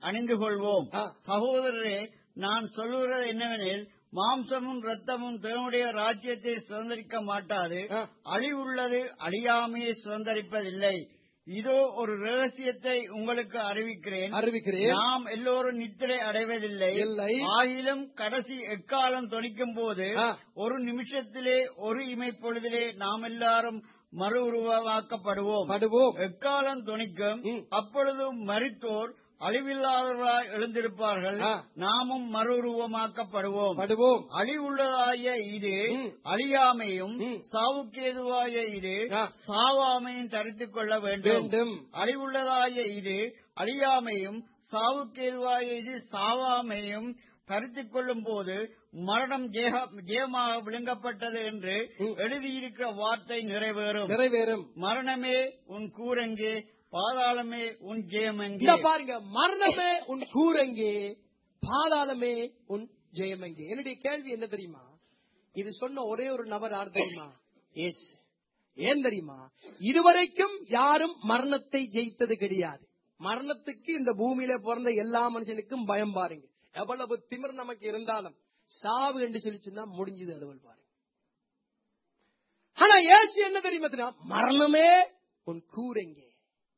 அணிந்து கொள்வோம் ஆ. சகோதரரே நான் சொல்லுகிறது என்னவெனில் மாம்சமும் ரத்தமும் தேவனுடைய ராஜ்யத்தை சுதந்திரிக்க மாட்டாது ஆ. அழிவுள்ளது அழியாமையை சுதந்திரிப்பதில்லை இதோ ஒரு ரகசியத்தை உங்களுக்கு அறிவிக்கிறேன் அறிவிக்கிறேன் நாம் எல்லோரும் நித்திரை அடைவதில்லை இல்லை. ஆகிலும் கடைசி எக்காலம் தொனிக்கும் போது ஆ. ஒரு நிமிஷத்திலே ஒரு இமைப்பொழுதிலே நாம் எல்லாரும் மறு உருவமாக்கப்படுவோம் படுவோம் எக்காலம் தொனிக்கும் ம். அப்பொழுது மரித்தோர் அழிவில்லாதவராய் எழுந்திருப்பார்கள் ஆ. நாமும் மறு உருவமாக்கப்படுவோம் படுவோம் அழிவுள்ளதாய இது ம். அழியாமையும் ம். சாவுக்கேதுவாய இது ஆ. சாவாமையும் தரித்துக் கொள்ள வேண்டும் வேண்டும் அழிவுள்ளதாய இது அழியாமையும் சாவுக்கேதுவாய இது சாவாமையும் தரித்துக் கொள்ளும் போது மரணம் ஜெய- ஜெயமாக விழுங்கப்பட்டது என்று ம். எழுதியிருக்கிற வார்த்தை நிறைவேறும் நிறைவேறும் மரணமே உன் கூரெங்கே பாதாளமே உன் ஜெயமெங்கே இந்த பாருங்க மரணமே உன் கூரெங்கே பாதாளமே உன் ஜெயமெங்கே என்னுடைய கேள்வி என்ன தெரியுமா இது சொன்ன ஒரே ஒரு நபர் யார் தெரியுமா எஸ் ஏன் தெரியுமா இதுவரைக்கும் யாரும் மரணத்தை ஜெயித்தது கிடையாது மரணத்துக்கு இந்த பூமியில பிறந்த எல்லா மனுஷனுக்கும் பயம் பாருங்க எவ்வளவு திமிர் நமக்கு இருந்தாலும் சாவு என்று சொல்லி சொன்னா முடிஞ்சது அதுவல் பாருங்க ஆனா ஏசு என்ன தெரியுமா தெரியுமா? மரணமே உன் கூரெங்கே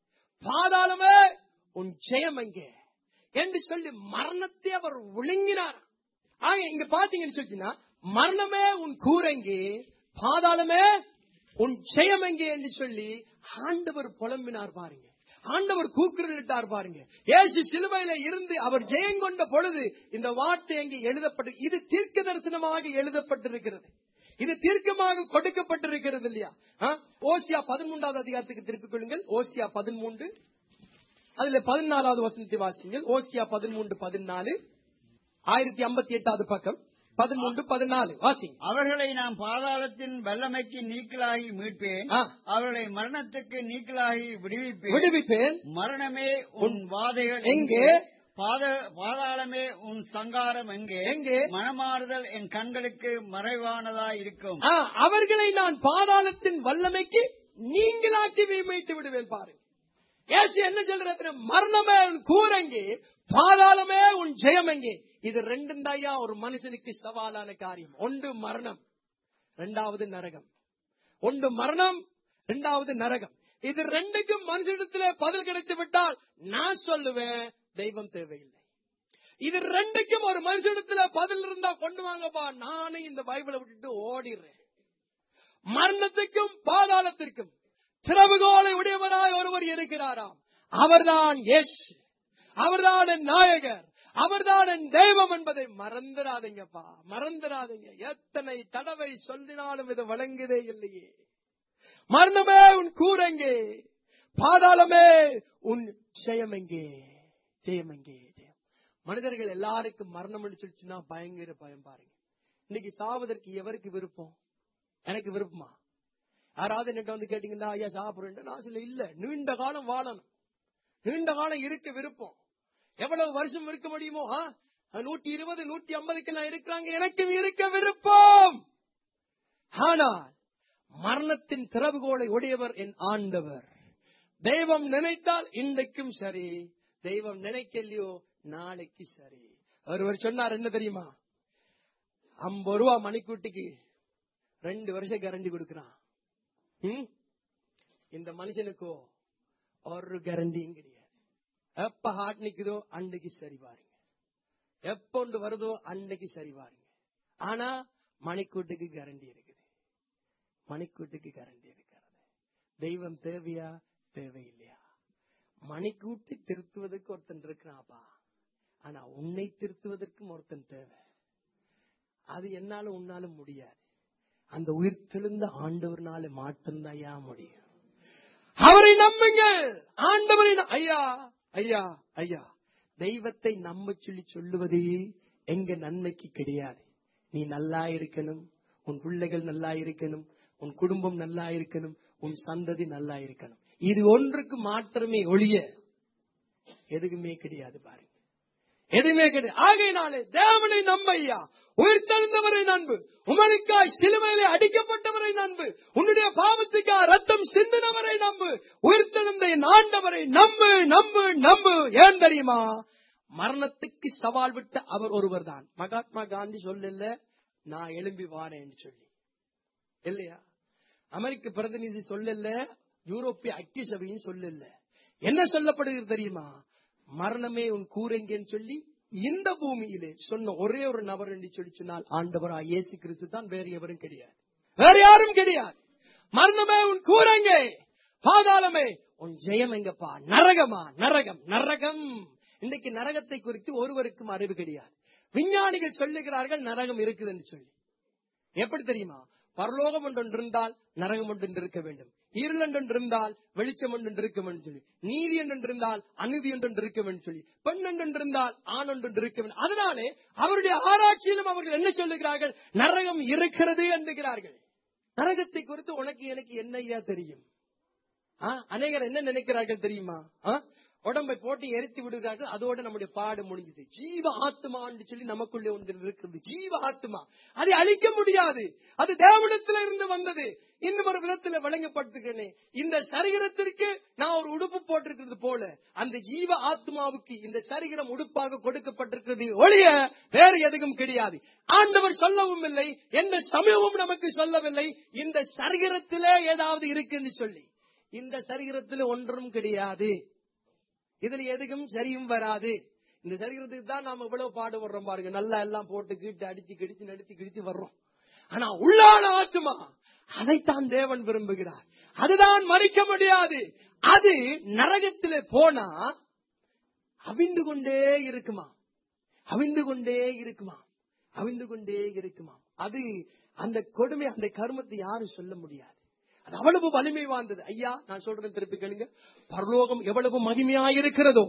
பாதாளமே உன் ஜெயம் எங்கே என்று சொல்லி மரணத்தை அவர் விழுங்கினார் ஆக இங்க பாத்தீங்கன்னு சொல்லிச்சுன்னா மரணமே உன் கூரெங்கே பாதாளமே உன் ஜெயம் எங்கே என்று சொல்லி ஆண்டவர் புலம்பினார் பாருங்க ஆண்டவர் கூக்குரலிட்டார் பாருங்க ஏசு சிலுவையில இருந்து அவர் ஜெயம் கொண்ட பொழுது இந்த வார்த்தை அங்கே எழுதப்பட்டு இது தீர்க்க தரிசனமாக எழுதப்பட்டிருக்கிறது இது தீர்க்கமாக கொடுக்கப்பட்டிருக்கிறது இல்லையா ஆ? ஓசியா பதிமூன்றாவது அதிகாரத்துக்கு திருப்பிக் கொள்ளுங்கள் ஓசியா பதிமூன்று அதுல பதினாலாவது வசனத்தை வாசிங்கள் ஓசியா பதிமூன்று பதினாலு ஆயிரத்தி ஐம்பத்தி எட்டாவது பக்கம் பதிமூன்று பதினாலு வாசிங்க அவர்களை நான் பாதாளத்தின் வல்லமைக்கு நீக்கலாகி மீட்பேன் ஆ. அவர்களை மரணத்துக்கு நீக்கலாகி விடுவிப்பேன் விடுவிப்பேன் மரணமே உன் வாதைகள் எங்கே? பாத- பாதாளமே உன் சங்காரம் எங்கே எங்கே? மனமாறுதல் என் கண்களுக்கு மறைவானதா இருக்கும் ஆ, அவர்களை நான் பாதாளத்தின் வல்லமைக்கு நீங்களாக்கி மீட்டு விடுவேன் பாருங்க ஏசு என்ன சொல்ற மரணமே உன் கூரங்கே பாதாளமே உன் ஜெயம் எங்கே இது ரெண்டும் தாயா ஒரு மனுஷனுக்கு சவாலான காரியம் ஒன்று மரணம் ரெண்டாவது நரகம் ஒன்று மரணம் இரண்டாவது நரகம் இது ரெண்டுக்கும் மனுஷனிடத்திலே பதில் கிடைத்து விட்டால் நான் சொல்லுவேன் தெய்வம் தேவையில்லை இது ரெண்டுக்கும் ஒரு மனுஷனிடத்துல பதில் இருந்தா கொண்டு வாங்கப்பா நானும் இந்த பைபிளை விட்டுட்டு ஓடிடுறேன் மரணத்துக்கும் பாதாளத்திற்கும் திறவுகோலை உடையவராய் ஒருவர் இருக்கிறாராம் அவர்தான் எஸ் அவர்தான் என் நாயகர் அவர்தான் என் தெய்வம் என்பதை மறந்துடாதீங்கப்பா மறந்துடாதீங்க எத்தனை தடவை சொல்லினாலும் இது வழங்குதே இல்லையே மரணமே உன் கூரெங்கே பாதாளமே உன் ஜெயமெங்கே ஜெயமெங்கே ஜெயம் மனிதர்கள் எல்லாருக்கும் மரணம் சொல்லிச்சுன்னா பயங்கர பயம் பாருங்க இன்னைக்கு சாவதற்கு எவருக்கு விருப்பம் எனக்கு விருப்பமா யாராவது என்னட்ட வந்து கேட்டீங்கன்னா ஐயா சாப்பிடுறேன் நான் சொல்ல இல்ல நீண்ட காலம் வாழணும் நீண்ட காலம் இருக்க விருப்பம் எவ்வளவு வருஷம் இருக்க முடியுமோ ஆ? நூத்தி இருபது நூத்தி ஐம்பதுக்கு நான் இருக்கிறாங்க எனக்கும் இருக்க விருப்பம் ஆனால் மரணத்தின் திறவுகோலை உடையவர் என் ஆண்டவர் தெய்வம் நினைத்தால் இன்றைக்கும் சரி தெய்வம் நினைக்கலையோ நாளைக்கு சரி ஒருவர் சொன்னார் என்ன தெரியுமா ஐம்பது ரூபா மணிக்கூட்டிக்கு ரெண்டு வருஷம் கரண்டி கொடுக்கிறான் ம்? இந்த மனுஷனுக்கோ ஒரு கரண்டியும் கிடையாது எப்ப ஹார்ட் நிக்குதோ அன்னைக்கு சரி பாருங்க எப்ப ஒன்று வருதோ அன்னைக்கு சரி பாருங்க ஆனா மணிக்கூட்டுக்கு கரண்டி இருக்குது மணிக்கூட்டுக்கு கரண்டி இருக்கிறது தெய்வம் தேவையா தேவையில்லையா மணிக்கூட்டி திருத்துவதற்கு ஒருத்தன் இருக்கிறாப்பா ஆனா உன்னை திருத்துவதற்கும் ஒருத்தன் தேவை அது என்னாலும் உன்னாலும் முடியாது அந்த உயிர் தெளிந்த ஆண்டவர்னால மாட்டம்தாயா முடியும் அவரை நம்புங்கள் ஆண்டவரை ந- ஐயா ஐயா ஐயா தெய்வத்தை நம்ப சொல்லி சொல்லுவதே எங்க நன்மைக்கு கிடையாது நீ நல்லா இருக்கணும் உன் பிள்ளைகள் நல்லா இருக்கணும் உன் குடும்பம் நல்லா இருக்கணும் உன் சந்ததி நல்லா இருக்கணும் இது ஒன்றுக்கு மாத்திரமே ஒழிய எதுக்குமே கிடையாது பாருங்க எதுவுமே கிடையாது ஆகையினாலே தேவனை நம்பையா உயிர் தெழுந்தவரை நண்பு உமனுக்காய் சிலுவையிலே அடிக்கப்பட்டவரை நண்பு உன்னுடைய பாவத்துக்காய் ரத்தம் சிந்தினவரை நம்பு உயிர் தெழுந்த என் ஆண்டவரை நம்பு நம்பு நம்பு ஏன் தெரியுமா மரணத்துக்கு சவால் விட்ட அவர் ஒருவர் தான் மகாத்மா காந்தி சொல்லல நான் எழும்பி வாரேன்னு சொல்லி இல்லையா அமெரிக்க பிரதிநிதி சொல்லல யூரோப்பிய ஐக்கிய சபையும் சொல்லல என்ன சொல்லப்படுகிறது தெரியுமா மரணமே உன் கூரெங்கன்னு சொல்லி இந்த பூமியிலே சொன்ன ஒரே ஒரு நபர் என்று சொல்லி சொன்னால் ஆண்டவரா இயேசு கிறிஸ்து தான் வேற எவரும் கிடையாது வேற யாரும் கிடையாது மரணமே உன் கூரெங்கே பாதாளமே உன் ஜெயம் எங்கப்பா நரகமா நரகம் நரகம் இன்னைக்கு நரகத்தை குறித்து ஒருவருக்கும் அறிவு கிடையாது விஞ்ஞானிகள் சொல்லுகிறார்கள் நரகம் இருக்குதுன்னு சொல்லி எப்படி தெரியுமா பரலோகம் ஒன்று இருந்தால் நரகம் ஒன்று இருக்க வேண்டும் இருள் ஒன்று இருந்தால் வெளிச்சம் ஒன்று இருக்க வேண்டும் சொல்லி நீதி ஒன்று இருந்தால் அநீதி ஒன்று இருக்க வேண்டும் சொல்லி பெண் ஒன்று இருந்தால் ஆண் ஒன்று இருக்க வேண்டும் அதனாலே அவருடைய ஆராய்ச்சியிலும் அவர்கள் என்ன சொல்லுகிறார்கள் நரகம் இருக்கிறது என்கிறார்கள் நரகத்தை குறித்து உனக்கு எனக்கு என்ன ஐயா தெரியும் ஆ, அநேகர் என்ன நினைக்கிறார்கள் தெரியுமா ஆ? உடம்பை போட்டு எரித்து விடுகிறார்கள் அதோட நம்முடைய பாடு முடிஞ்சது ஜீவ ஆத்மான்னு சொல்லி நமக்குள்ளே ஒன்று இருக்கிறது ஜீவ ஆத்மா அதை அழிக்க முடியாது அது தேவனத்துல இருந்து வந்தது இன்னும் ஒரு விதத்துல வழங்கப்பட்டிருக்கிறேனே இந்த சரீரத்திற்கு நான் ஒரு உடுப்பு போட்டிருக்கிறது போல அந்த ஜீவ ஆத்மாவுக்கு இந்த சரீரம் உடுப்பாக கொடுக்கப்பட்டிருக்கிறது ஒழிய வேறு எதுவும் கிடையாது ஆண்டவர் சொல்லவும் இல்லை எந்த சமயமும் நமக்கு சொல்லவில்லை இந்த சரீரத்திலே ஏதாவது இருக்குன்னு சொல்லி இந்த சரீரத்தில் ஒன்றும் கிடையாது இதுல எதுக்கும் சரியும் வராது இந்த சரீரத்துக்கு தான் நாம இவ்வளவு பாடுபடுறோம் பாருங்க நல்லா எல்லாம் போட்டு கீட்டு அடிச்சு கிடிச்சு நடிச்சு கிடிச்சு வர்றோம் ஆனா உள்ளான ஆத்மா அதைத்தான் தேவன் விரும்புகிறார் அதுதான் மறிக்க முடியாது அது நரகத்திலே போனா அவிந்து கொண்டே இருக்குமா அவிந்து கொண்டே இருக்குமா அவிந்து கொண்டே இருக்குமா அது அந்த கொடுமை அந்த கர்மத்தை யாரும் சொல்ல முடியாது அது அவ்வளவு வலிமை வாய்ந்தது ஐயா நான் சொல்றேன் திருப்பி கேளுங்க பரலோகம் எவ்வளவு மகிமையாயிருக்கிறதோ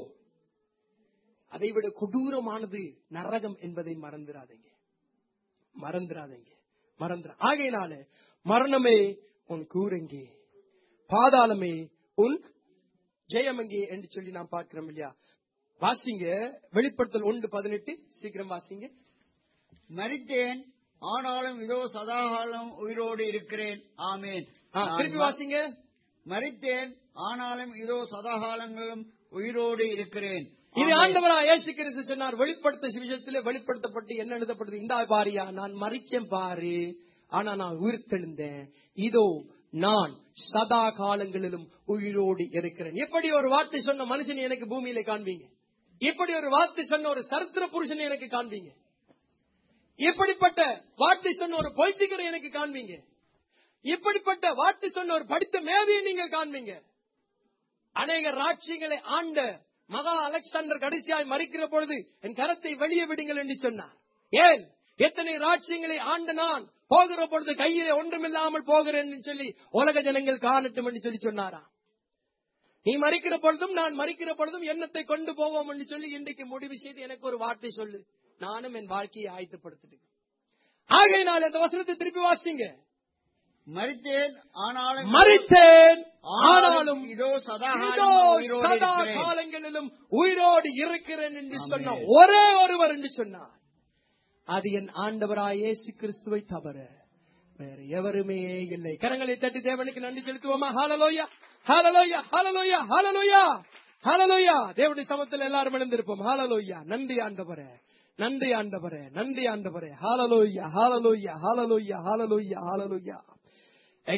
அதை விட கொடூரமானது நரகம் என்பதை மறந்துடாதீங்க மறந்துடாதீங்க மறந்துட ஆகையினால மரணமே உன் கூரெங்கே பாதாளமே உன் ஜெயமெங்கே என்று சொல்லி நாம் பார்க்கிறோம் இல்லையா வாசிங்க வெளிப்படுத்தல் ஒன்று பதினெட்டு சீக்கிரம் வாசிங்க மரித்தேன் ஆனாலும் இதோ சதாகாலம் உயிரோடு இருக்கிறேன் ஆமேன் ஆ, நான் திருப்பி ம- வாசிங்க மரித்தேன் ஆனாலும் இதோ சதாகாலங்களும் உயிரோடு இருக்கிறேன் இது ஆமென். ஆண்டவரா இயேசு கிறிஸ்து சொன்னார் வெளிப்படுத்த விஷயத்திலே வெளிப்படுத்தப்பட்டு என்ன எழுதப்படுது இந்த பாரியா நான் மறிச்சேன் பாரு ஆனா நான் உயிர்த்தெழுந்தேன் இதோ நான் சதா காலங்களிலும் உயிரோடு இருக்கிறேன் எப்படி ஒரு வார்த்தை சொன்ன மனுஷன் எனக்கு பூமியில காண்பீங்க இப்படி ஒரு வார்த்தை சொன்ன ஒரு சரித்திர புருஷனை எனக்கு காண்பீங்க இப்படிப்பட்ட வார்த்தை சொன்ன ஒரு பொலிட்டிக்கரை எனக்கு காண்பீங்க இப்படிப்பட்ட வார்த்தை சொன்ன ஒரு படித்த மேதையை நீங்க காண்பீங்க அநேக ராட்சியங்களை ஆண்ட மகா அலெக்சாண்டர் கடைசியாய் மறிக்கிற பொழுது என் கரத்தை வெளியே விடுங்கள் என்று சொன்னார் ஏன் எத்தனை ராட்சியங்களை ஆண்ட நான் போகிற பொழுது கையிலே ஒன்றுமில்லாமல் போகிறேன் என்று சொல்லி உலக ஜனங்கள் காணட்டும் என்று சொல்லி சொன்னாராம் நீ மறிக்கிற பொழுதும் நான் மறிக்கிற பொழுதும் எண்ணத்தை கொண்டு போவோம் என்று சொல்லி இன்றைக்கு முடிவு செய்து எனக்கு ஒரு வார்த்தை சொல்லு நானும் என் வாழ்க்கையை ஆயத்தப்படுத்திட்டு ஆகையினால் அந்த வசனத்தை திருப்பி வாசிங்க மரித்தேன் ஆனாலும் மறித்தேன் ஆனாலும் இதோ சதாகாலம் இதோ உயிரோடு சதா இருக்கிறேன் காலங்களிலும் உயிரோடு இருக்கிறேன் என்று சொன்ன ஆமென். ஒரே ஒருவர் என்று சொன்னார் அது என் ஆண்டவராய் இயேசு கிறிஸ்துவை தவிர வேற எவருமே இல்லை கரங்களை தட்டி தேவனுக்கு நன்றி செலுத்துவோமா ஹalleluya ஹalleluya ஹalleluya ஹalleluya ஹalleluya தேவனுடைய சமத்தில் எல்லாரும் எழுந்திருப்போம் ஹalleluya நன்றி ஆண்டவரே நன்றி ஆண்டவரே நன்றி ஆண்டவரே ஹalleluya ஹalleluya ஹalleluya ஹalleluya ஹalleluya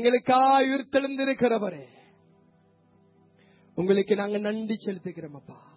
எங்களுக்காய் உயிர்த்தெழுந்திருக்கிறவரே உங்களுக்கு நாங்க நன்றி செலுத்துகிறோம் அப்பா